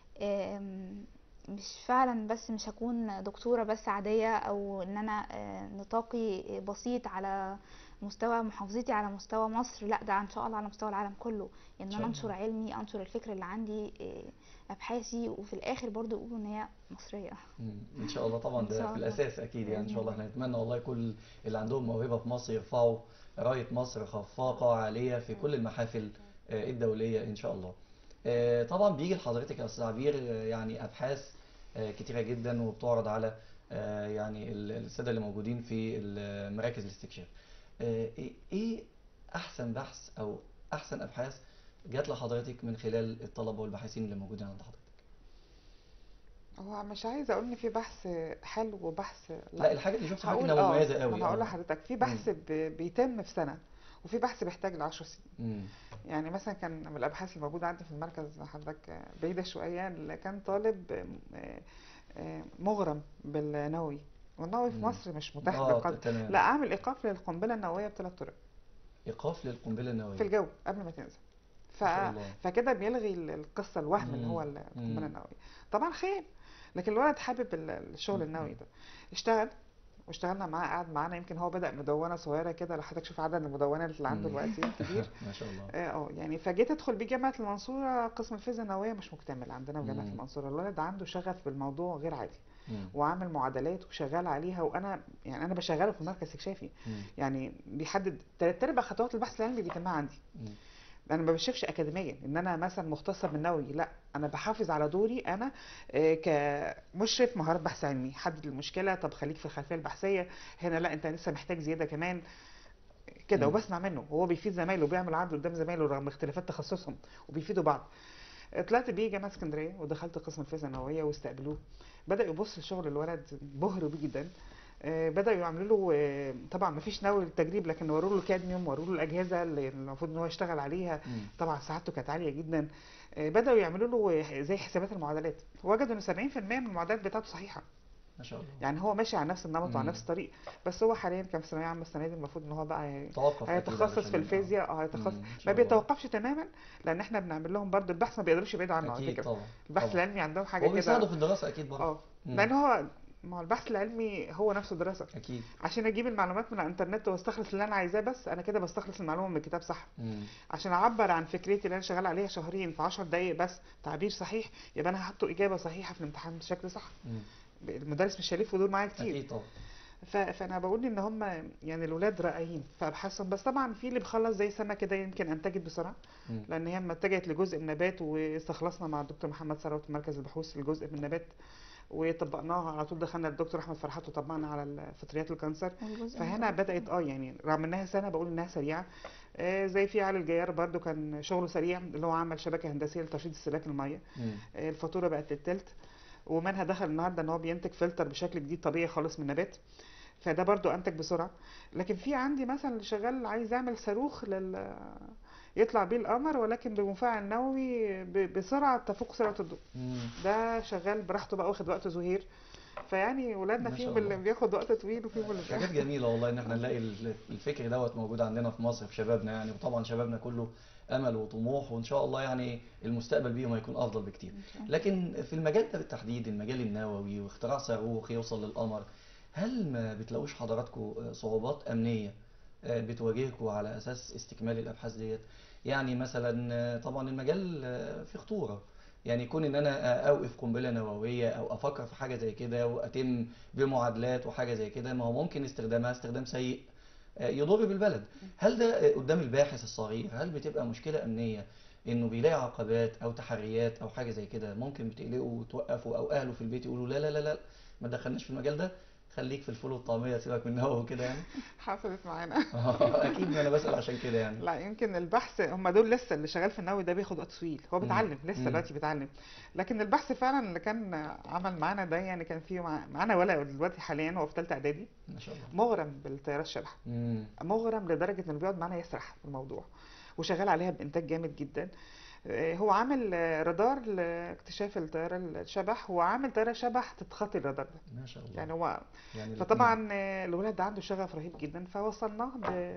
آم، مش فعلا بس مش هكون دكتورة بس عادية او ان انا آه، نطاقي بسيط على مستوى محافظتي على مستوى مصر لا ده ان شاء الله على مستوى العالم كله ان شاء انا الله. انشر علمي انشر الفكر اللي عندي آه، ابحاثي وفي الاخر برضو يقولوا ان هي مصرية مم. ان شاء الله طبعا إن ده شاء في الله. الاساس اكيد يعني ان شاء الله بإذن احنا نتمنى والله كل اللي عندهم موهبه في مصر يرفعوا رايه مصر خفاقه عاليه في كل المحافل آه، الدوليه ان شاء الله آه، طبعا بيجي لحضرتك يا استاذ عبير آه، يعني ابحاث آه، كتيره جدا وبتعرض على آه، يعني ال- الساده اللي موجودين في ال- مراكز الاستكشاف آه، ايه إيه احسن بحث او احسن ابحاث جات لحضرتك من خلال الطلبه والباحثين اللي موجودين عند حضرتك هو مش عايزه اقول ان في بحث حلو وبحث لا الحاجه اللي شفت حضرتك هقول انها اه مميزه ما قوي انا هقول اه لحضرتك في بحث ب- بيتم في سنه وفي بحث بيحتاج لعشر سنين مم. يعني مثلا كان من الابحاث الموجوده عندي في المركز حضرتك آه، بعيده شويه اللي كان طالب آه، آه، مغرم بالنووي والنووي في مم. مصر مش متاح اه بالقدر تمام لا اعمل ايقاف للقنبله النوويه بثلاث طرق ايقاف للقنبله النوويه في الجو قبل ما تنزل ف... ما شاء الله فكده بيلغي ال- القصه الوهم اللي هو مم. القنبله مم. النوويه طبعا خير لكن الولد حابب ال- الشغل مم. النووي ده اشتغل واشتغلنا معاه قعد معانا يمكن هو بدأ مدونة صغيرة كده لو حضرتك شوف عدد المدونات اللي عنده مم. دلوقتي كبير ما شاء الله اه اه، يعني فجيت ادخل بيه جامعة المنصورة قسم الفيزياء النووية مش مكتمل عندنا في جامعة مم. المنصورة الولد عنده شغف بالموضوع غير عادي مم. وعامل معادلات وشغال عليها وانا يعني انا بشغله في المركز اكتشافي مم. يعني بيحدد تلات ارباع خطوات البحث العلمي بيتمها عندي مم. انا ما بشوفش اكاديميا ان انا مثلا مختصه بالنووي لا انا بحافظ على دوري انا آه، كمشرف مهارات بحث علمي حدد المشكله طب خليك في الخلفيه البحثيه هنا لا انت لسه محتاج زياده كمان كده مم. وبسمع منه وهو بيفيد زمايله وبيعمل عرض قدام زمايله رغم اختلافات تخصصهم وبيفيدوا بعض طلعت بيه جامعه اسكندريه ودخلت قسم الفيزياء النوويه واستقبلوه بدا يبص لشغل الولد بهروا بيه جدا آه، بدأوا يعملوا له آه، طبعا ما فيش نووي للتجريب لكن وروا له الكادميوم وروا له الأجهزة اللي المفروض إن هو يشتغل عليها مم. طبعا سعادته كانت عالية جدا آه، بدأوا يعملوا له زي حسابات المعادلات وجدوا إن 70% من المعادلات بتاعته صحيحة ما شاء الله يعني هو ماشي على نفس النمط وعلى مم. نفس الطريق بس هو حاليا كان في ثانوية عامة السنة دي المفروض إن هو بقى هي- توقف أكيد هيتخصص علشان- في الفيزياء اه هيتخصص مم. إن ما شاء الله. بيتوقفش تماما لأن احنا بنعمل لهم برضو البحث ما بيقدروش يبعدوا عنه على اكيد فكرة طبعا البحث طبعا. العلمي عندهم حاجة هو كده بيساعده في الدراسه اكيد برضه اه مم. لأن هو ما هو البحث العلمي هو نفسه دراسة اكيد عشان اجيب المعلومات من على الانترنت واستخلص اللي انا عايزاه بس انا كده بستخلص المعلومه من الكتاب صح مم. عشان اعبر عن فكرتي اللي انا شغال عليها شهرين في 10 دقائق بس تعبير صحيح يبقى انا هحط اجابه صحيحه في الامتحان بشكل صح مم. المدرس مش هيلف ودور معايا كتير اكيد طبعا ف... فانا بقول ان هم يعني الاولاد رائعين في ابحاثهم بس طبعا في اللي بيخلص زي سما كده يمكن انتجت بسرعه مم. لان هي لما اتجهت لجزء النبات واستخلصنا مع الدكتور محمد ثروت في مركز البحوث الجزء من النبات وطبقناها على طول دخلنا الدكتور احمد فرحات وطبقنا على فطريات الكانسر والجزء فهنا المتبقي. بدأت اه يعني رغم انها سنة بقول انها سريعة آه زي في علي الجيار برضو كان شغله سريع اللي هو عمل شبكة هندسية لترشيد استهلاك المية مم. آه الفاتورة بقت للتلت ومنها دخل النهارده ان هو بينتج فلتر بشكل جديد طبيعي خالص من نبات فده برضو انتج بسرعة لكن في عندي مثلا اللي شغال عايز يعمل صاروخ لل يطلع بيه القمر ولكن بمفاعل نووي ب- بسرعة تفوق سرعة الضوء مم. ده شغال براحته بقى واخد وقت زهير فيعني ولادنا ما شاء فيهم اللي الله. بياخد وقت طويل وفيهم اللي حاجات جميلة والله إن إحنا نلاقي ال- الفكر دوت موجود عندنا في مصر في شبابنا يعني وطبعا شبابنا كله أمل وطموح وإن شاء الله يعني المستقبل بيهم هيكون أفضل بكتير. لكن في المجال ده بالتحديد المجال النووي واختراع صاروخ يوصل للقمر هل ما بتلاقوش حضراتكم صعوبات أمنية آه، بتواجهكم على أساس استكمال الأبحاث ديت؟ يعني مثلا آه، طبعا المجال آه، فيه خطورة يعني كون ان انا اوقف قنبله نوويه او افكر في حاجه زي كده واتم بمعادلات وحاجه زي كده ما هو ممكن استخدامها استخدام سيء آه، يضر بالبلد هل ده آه، قدام الباحث الصغير هل بتبقى مشكله امنيه انه بيلاقي عقبات او تحريات او حاجه زي كده ممكن بتقلقه وتوقفه او اهله في البيت يقولوا لا لا لا لا ما تدخلناش في المجال ده خليك في الفول والطعميه سيبك من النووي وكده يعني حصلت معانا اكيد ما انا بسال عشان كده يعني لا يمكن البحث هم دول لسه اللي شغال في النووي ده بياخد وقت طويل هو مم. بيتعلم لسه مم. دلوقتي بيتعلم لكن البحث فعلا اللي كان عمل معانا ده يعني كان فيه مع- معانا ولد دلوقتي حاليا هو في ثالثه اعدادي ما شاء الله مغرم بالطيارات الشبح مم. مغرم لدرجه انه بيقعد معانا يسرح في الموضوع وشغال عليها بانتاج جامد جدا آه، هو عامل آه، رادار لاكتشاف الطياره الشبح وعامل طياره شبح تتخطي الرادار ده ما شاء الله يعني هو يعني الاتنين. فطبعا آه، الولد ده عنده شغف رهيب جدا فوصلناه ب...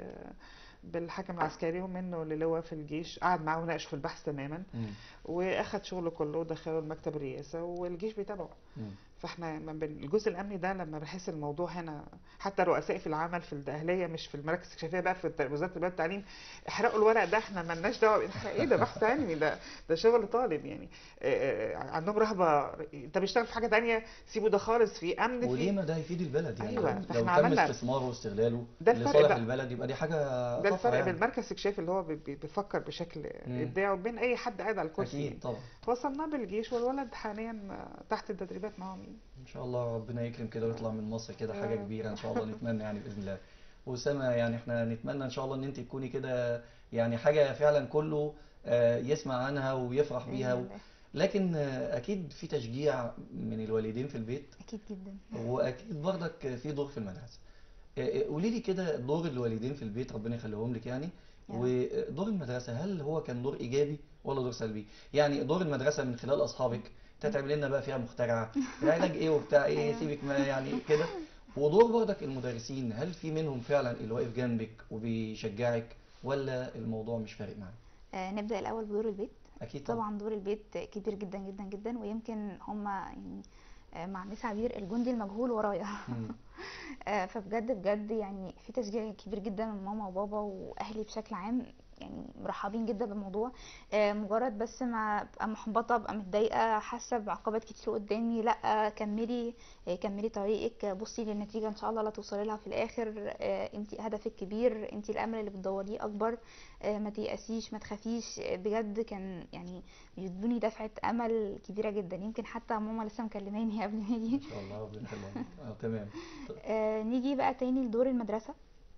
بالحكم العسكري ومنه للواء في الجيش قعد معاه وناقشه في البحث تماما مم. واخد شغله كله ودخله المكتب الرئاسه والجيش بيتابعه مم. فاحنا ما بن- الجزء الامني ده لما بنحس الموضوع هنا حتى رؤسائي في العمل في الدقهليه مش في المراكز الاستكشافيه بقى في الت- وزاره التربيه والتعليم احرقوا الورق ده احنا مالناش دعوه إحنا ايه ده بحث علمي ده ده شغل طالب يعني آه، آه، عندهم رهبه انت بيشتغل في حاجه تانية سيبه ده خالص في امن وليه في ما ده هيفيد البلد يعني أيوة، لو- فإحنا لو تم عملنا- استثماره واستغلاله ده الفرق لصالح بقى. البلد يبقى دي حاجة ده طفرة الفرق يعني. بين المركز الاستكشافي اللي هو بي- بي- بيفكر بشكل مم. ابداعي وبين اي حد قاعد على الكرسي أكيد يعني. طبعا وصلناه بالجيش والولد حاليا آه، تحت التدريبات معاهم يعني. إن شاء الله ربنا يكرم كده ويطلع من مصر كده حاجة آه. كبيرة إن شاء الله نتمنى يعني بإذن الله وأسامة يعني إحنا نتمنى إن شاء الله إن أنت تكوني كده يعني حاجة فعلا كله آه، يسمع عنها ويفرح بيها بإذن و... الله. لكن آه، اكيد في تشجيع من الوالدين في البيت اكيد جدا واكيد برضك في دور في المدرسه آه، آه، قولي لي كده دور الوالدين في البيت ربنا يخليهم لك يعني يا رب. ودور المدرسه هل هو كان دور ايجابي ولا دور سلبي يعني دور المدرسه من خلال اصحابك انت هتعمل لنا بقى فيها مخترعه علاج ايه وبتاع ايه أيوة. سيبك ما يعني كده ودور برضك المدرسين هل في منهم فعلا اللي واقف جنبك وبيشجعك ولا الموضوع مش فارق معاه آه نبدا الاول بدور البيت اكيد طبعا طبعا دور البيت كبير جدا جدا جدا ويمكن هما يعني آه، مع ميس عبير الجندي المجهول ورايا مم. آه، فبجد بجد يعني في تشجيع كبير جدا من ماما وبابا واهلي بشكل عام يعني مرحبين جدا بالموضوع آه، مجرد بس ما ابقى محبطه ابقى متضايقه حاسه بعقبات كتير قدامي لا كملي آه، كملي طريقك آه، بصي للنتيجه ان شاء الله لا توصلي لها في الاخر انت هدفك كبير انت الامل اللي بتدوريه اكبر آه، ما تيأسيش ما تخافيش آه، بجد كان يعني بيدوني دفعه امل كبيره جدا يمكن حتى ماما لسه مكلماني قبل ما يجي ان شاء الله ربنا يخليهم اه تمام آه نيجي بقى تاني لدور المدرسة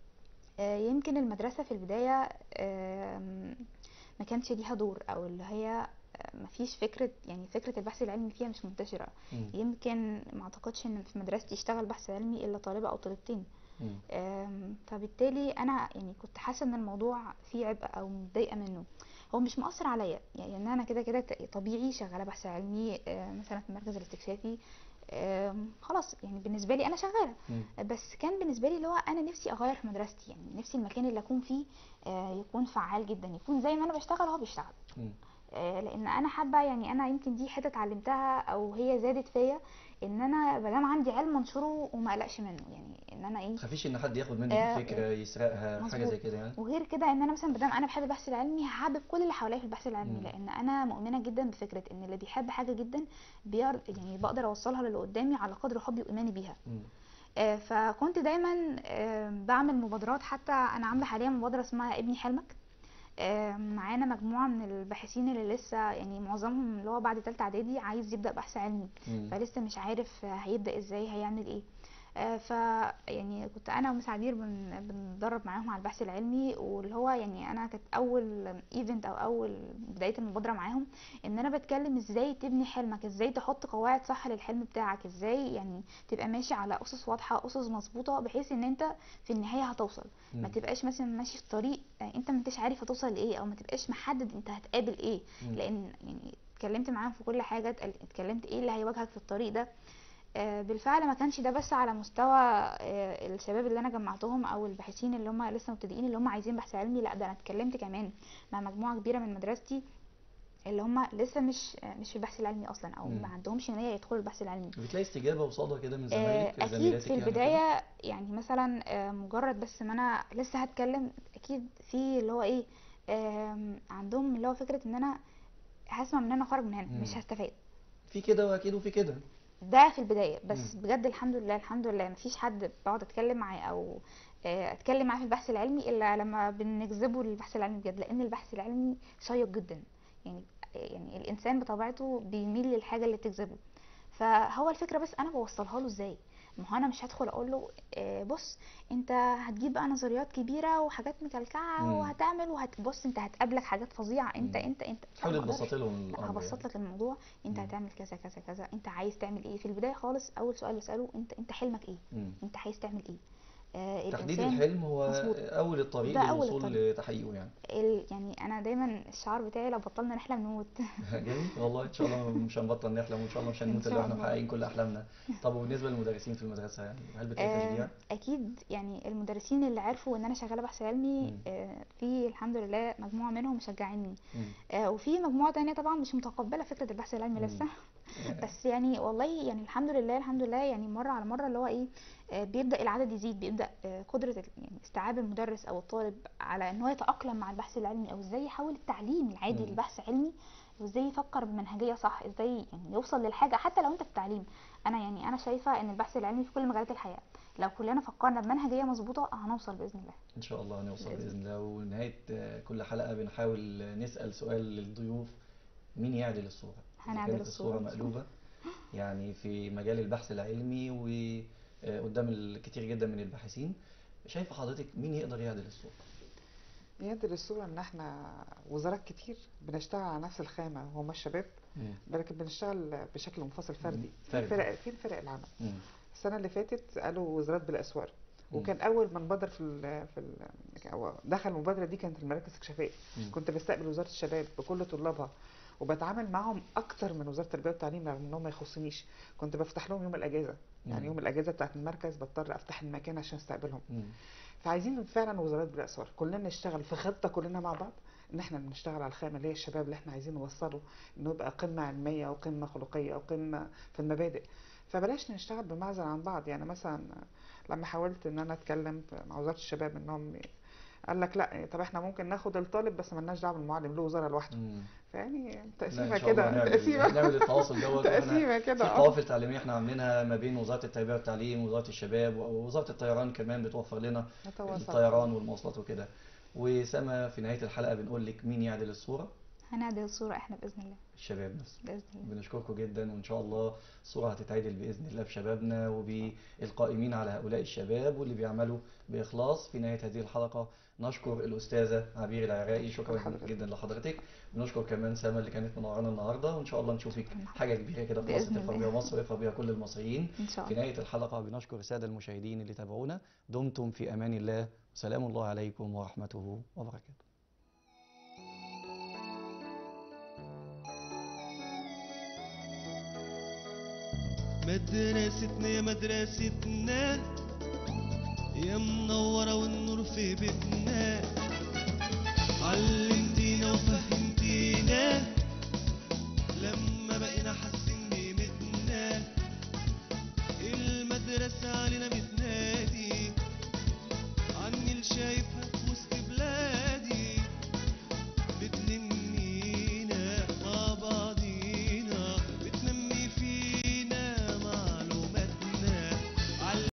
آه يمكن المدرسة في البداية آم، ما كانش ليها دور او اللي هي آه، مفيش فكرة يعني فكرة البحث العلمي فيها مش منتشرة مم. يمكن ما اعتقدش ان في مدرستي يشتغل بحث علمي الا طالبة او طالبتين مم. آم، فبالتالي انا يعني كنت حاسه ان الموضوع فيه عبء او متضايقه منه هو مش مؤثر عليا يعني ان انا كده كده ت- طبيعي شغاله بحث علمي آه، مثلا في المركز الاستكشافي آم، خلاص يعني بالنسبه لي انا شغاله مم. بس كان بالنسبه لي اللي هو انا نفسي اغير في مدرستي يعني نفسي المكان اللي اكون فيه آه، يكون فعال جدا يكون زي ما انا بشتغل هو بيشتغل مم. آه، لان انا حابه يعني انا يمكن دي حته اتعلمتها او هي زادت فيا ان انا ما دام عندي علم انشره وما اقلقش منه يعني ان انا ايه تخافيش ان حد ياخد منك آه، الفكره يسرقها حاجه مظبوط. زي كده يعني وغير كده ان انا مثلا بدام انا بحب البحث العلمي هحبب كل اللي حواليا في البحث العلمي مم. لان انا مؤمنه جدا بفكره ان اللي بيحب حاجه جدا بير يعني بقدر اوصلها للي قدامي على قدر حبي وايماني بيها مم. آه، فكنت دايما آه، بعمل مبادرات حتى انا عامله حاليا مبادره اسمها ابني حلمك آه، معانا مجموعه من الباحثين اللي لسه يعني معظمهم اللي هو بعد تالتة اعدادي عايز يبدا بحث علمي مم. فلسه مش عارف آه، هيبدا ازاي هيعمل ايه آه، ف يعني كنت انا ومس عبير بن بندرب معاهم على البحث العلمي واللي هو يعني انا كانت اول ايفنت او اول بدايه المبادره معاهم ان انا بتكلم ازاي تبني حلمك ازاي تحط قواعد صح للحلم بتاعك ازاي يعني تبقى ماشي على اسس واضحه اسس مظبوطه بحيث ان انت في النهايه هتوصل ما مم. تبقاش مثلا ماشي في طريق آه، انت ما انتش عارف هتوصل لايه او ما تبقاش محدد انت هتقابل ايه مم. لان يعني اتكلمت معاهم في كل حاجه اتقل- اتكلمت ايه اللي هيواجهك في الطريق ده آه، بالفعل ما كانش ده بس على مستوى آه، الشباب اللي انا جمعتهم او الباحثين اللي هم لسه مبتدئين اللي هم عايزين بحث علمي لا ده انا اتكلمت كمان مع مجموعه كبيره من مدرستي اللي هم لسه مش آه، مش في البحث العلمي اصلا او مم. ما عندهمش نيه يدخلوا البحث العلمي بتلاقي استجابه وصادة كده من آه، زمايلك اكيد زميلاتك في يعني كده؟ البدايه يعني مثلا آه، مجرد بس ما انا لسه هتكلم اكيد في اللي هو ايه آم، عندهم اللي هو فكره ان انا هسمع من ان انا خارج من هنا مم. مش هستفاد في كده واكيد وفي كده ده في البدايه بس مم. بجد الحمد لله الحمد لله مفيش حد بقعد اتكلم معاه او آه، اتكلم معاه في البحث العلمي الا لما بنجذبه للبحث العلمي بجد لان البحث العلمي شيق جدا يعني يعني الانسان بطبيعته بيميل للحاجه اللي تجذبه فهو الفكره بس انا بوصلها له ازاي ما هو انا مش هدخل اقول له آه، بص انت هتجيب بقى نظريات كبيره وحاجات مكلكعه مم. وهتعمل وهتبص انت هتقابلك حاجات فظيعه انت مم. انت انت لا، حاولي ما أقدرش. تبسطي لهم الامر هبسط يعني. لك الموضوع انت مم. هتعمل كذا كذا كذا انت عايز تعمل ايه في البدايه خالص اول سؤال بساله انت انت حلمك ايه مم. انت عايز تعمل ايه آه تحديد الانسان الحلم هو مظبوط. اول الطريق ده أول للوصول الطريق. لتحقيقه يعني ال... يعني انا دايما الشعار بتاعي لو بطلنا نحلم نموت جميل والله ان شاء الله مش هنبطل نحلم وان شاء الله مش إن هنموت شاء الا واحنا الله. محققين كل احلامنا طب وبالنسبه للمدرسين في المدرسه يعني هل بتلاقي تشجيع؟ آه اكيد يعني المدرسين اللي عرفوا ان انا شغاله بحث علمي مم. آه في الحمد لله مجموعه منهم مشجعيني مم. آه وفي مجموعه تانية طبعا مش متقبله فكره البحث العلمي مم. لسه يعني بس يعني والله يعني الحمد لله الحمد لله يعني مره على مره اللي هو ايه آه، بيبدا العدد يزيد بيبدا آه، قدره ال- يعني استيعاب المدرس او الطالب على ان هو يتاقلم مع البحث العلمي او ازاي يحول التعليم العادي مم. لبحث علمي وازاي يفكر بمنهجيه صح ازاي يعني يوصل للحاجه حتى لو انت في التعليم انا يعني انا شايفه ان البحث العلمي في كل مجالات الحياه لو كلنا فكرنا بمنهجيه مظبوطه هنوصل باذن الله ان شاء الله هنوصل بإذن باذن الله ونهايه آه، كل حلقه بنحاول آه، نسال سؤال للضيوف مين يعدل الصوره؟ إذا هنعدل كانت الصورة الصوره إن شاء الله. مقلوبه يعني في مجال البحث العلمي وقدام الكثير جدا من الباحثين شايفه حضرتك مين يقدر يعدل الصوره؟ يدل الصورة ان احنا وزارات كتير بنشتغل على نفس الخامة وهما الشباب مم. لكن بنشتغل بشكل منفصل فردي في فردي. فرق في فرق العمل مم. السنه اللي فاتت قالوا وزارات بالاسوار مم. وكان اول من بادر في ال في ال أو دخل المبادره دي كانت المراكز الاستكشافيه مم. كنت بستقبل وزاره الشباب بكل طلابها وبتعامل معاهم اكتر من وزاره التربيه والتعليم رغم انهم ما يخصنيش كنت بفتح لهم يوم الاجازه يعني مم. يوم الاجازه بتاعت المركز بضطر افتح المكان عشان استقبلهم مم. فعايزين فعلا وزارات بالاسوار كلنا نشتغل في خطه كلنا مع بعض ان احنا نشتغل على الخامه اللي هي الشباب اللي احنا عايزين نوصله انه يبقى قمه علميه او قمه خلقيه او قمه في المبادئ فبلاش نشتغل بمعزل عن بعض يعني مثلا لما حاولت ان انا اتكلم مع وزاره الشباب انهم قال لك لا طب احنا ممكن ناخد الطالب بس مالناش دعوه بالمعلم له وزاره لوحده مم. فيعني لا، إن تقسيمه شاء الله كده نعمل- تقسيمه نعمل التواصل دوت وإحنا تقسيمه في كده اه قوافل تعليميه احنا عاملينها ما بين وزاره التربيه والتعليم ووزاره الشباب ووزاره الطيران كمان بتوفر لنا نتواصل. الطيران والمواصلات وكده وسما في نهايه الحلقه بنقول لك مين يعدل الصوره هنعدل الصورة احنا بإذن الله الشباب نفسه بإذن الله بنشكركم جدا وان شاء الله الصوره هتتعدل باذن الله بشبابنا وبالقائمين على هؤلاء الشباب واللي بيعملوا باخلاص في نهايه هذه الحلقه نشكر الاستاذه عبير العراقي شكرا حضرتك. جدا لحضرتك بنشكر كمان سما اللي كانت منورانا النهارده وان شاء الله نشوفك شكراً. حاجه كبيره كده في بإذن مصر تفرح الله. بيها مصر ويفرح بيها كل المصريين إن شاء في الله نهايه الحلقه بنشكر الساده المشاهدين اللي تابعونا دمتم في امان الله وسلام الله عليكم ورحمته وبركاته مدرستنا يا مدرستنا يا منورة والنور في بيتنا علم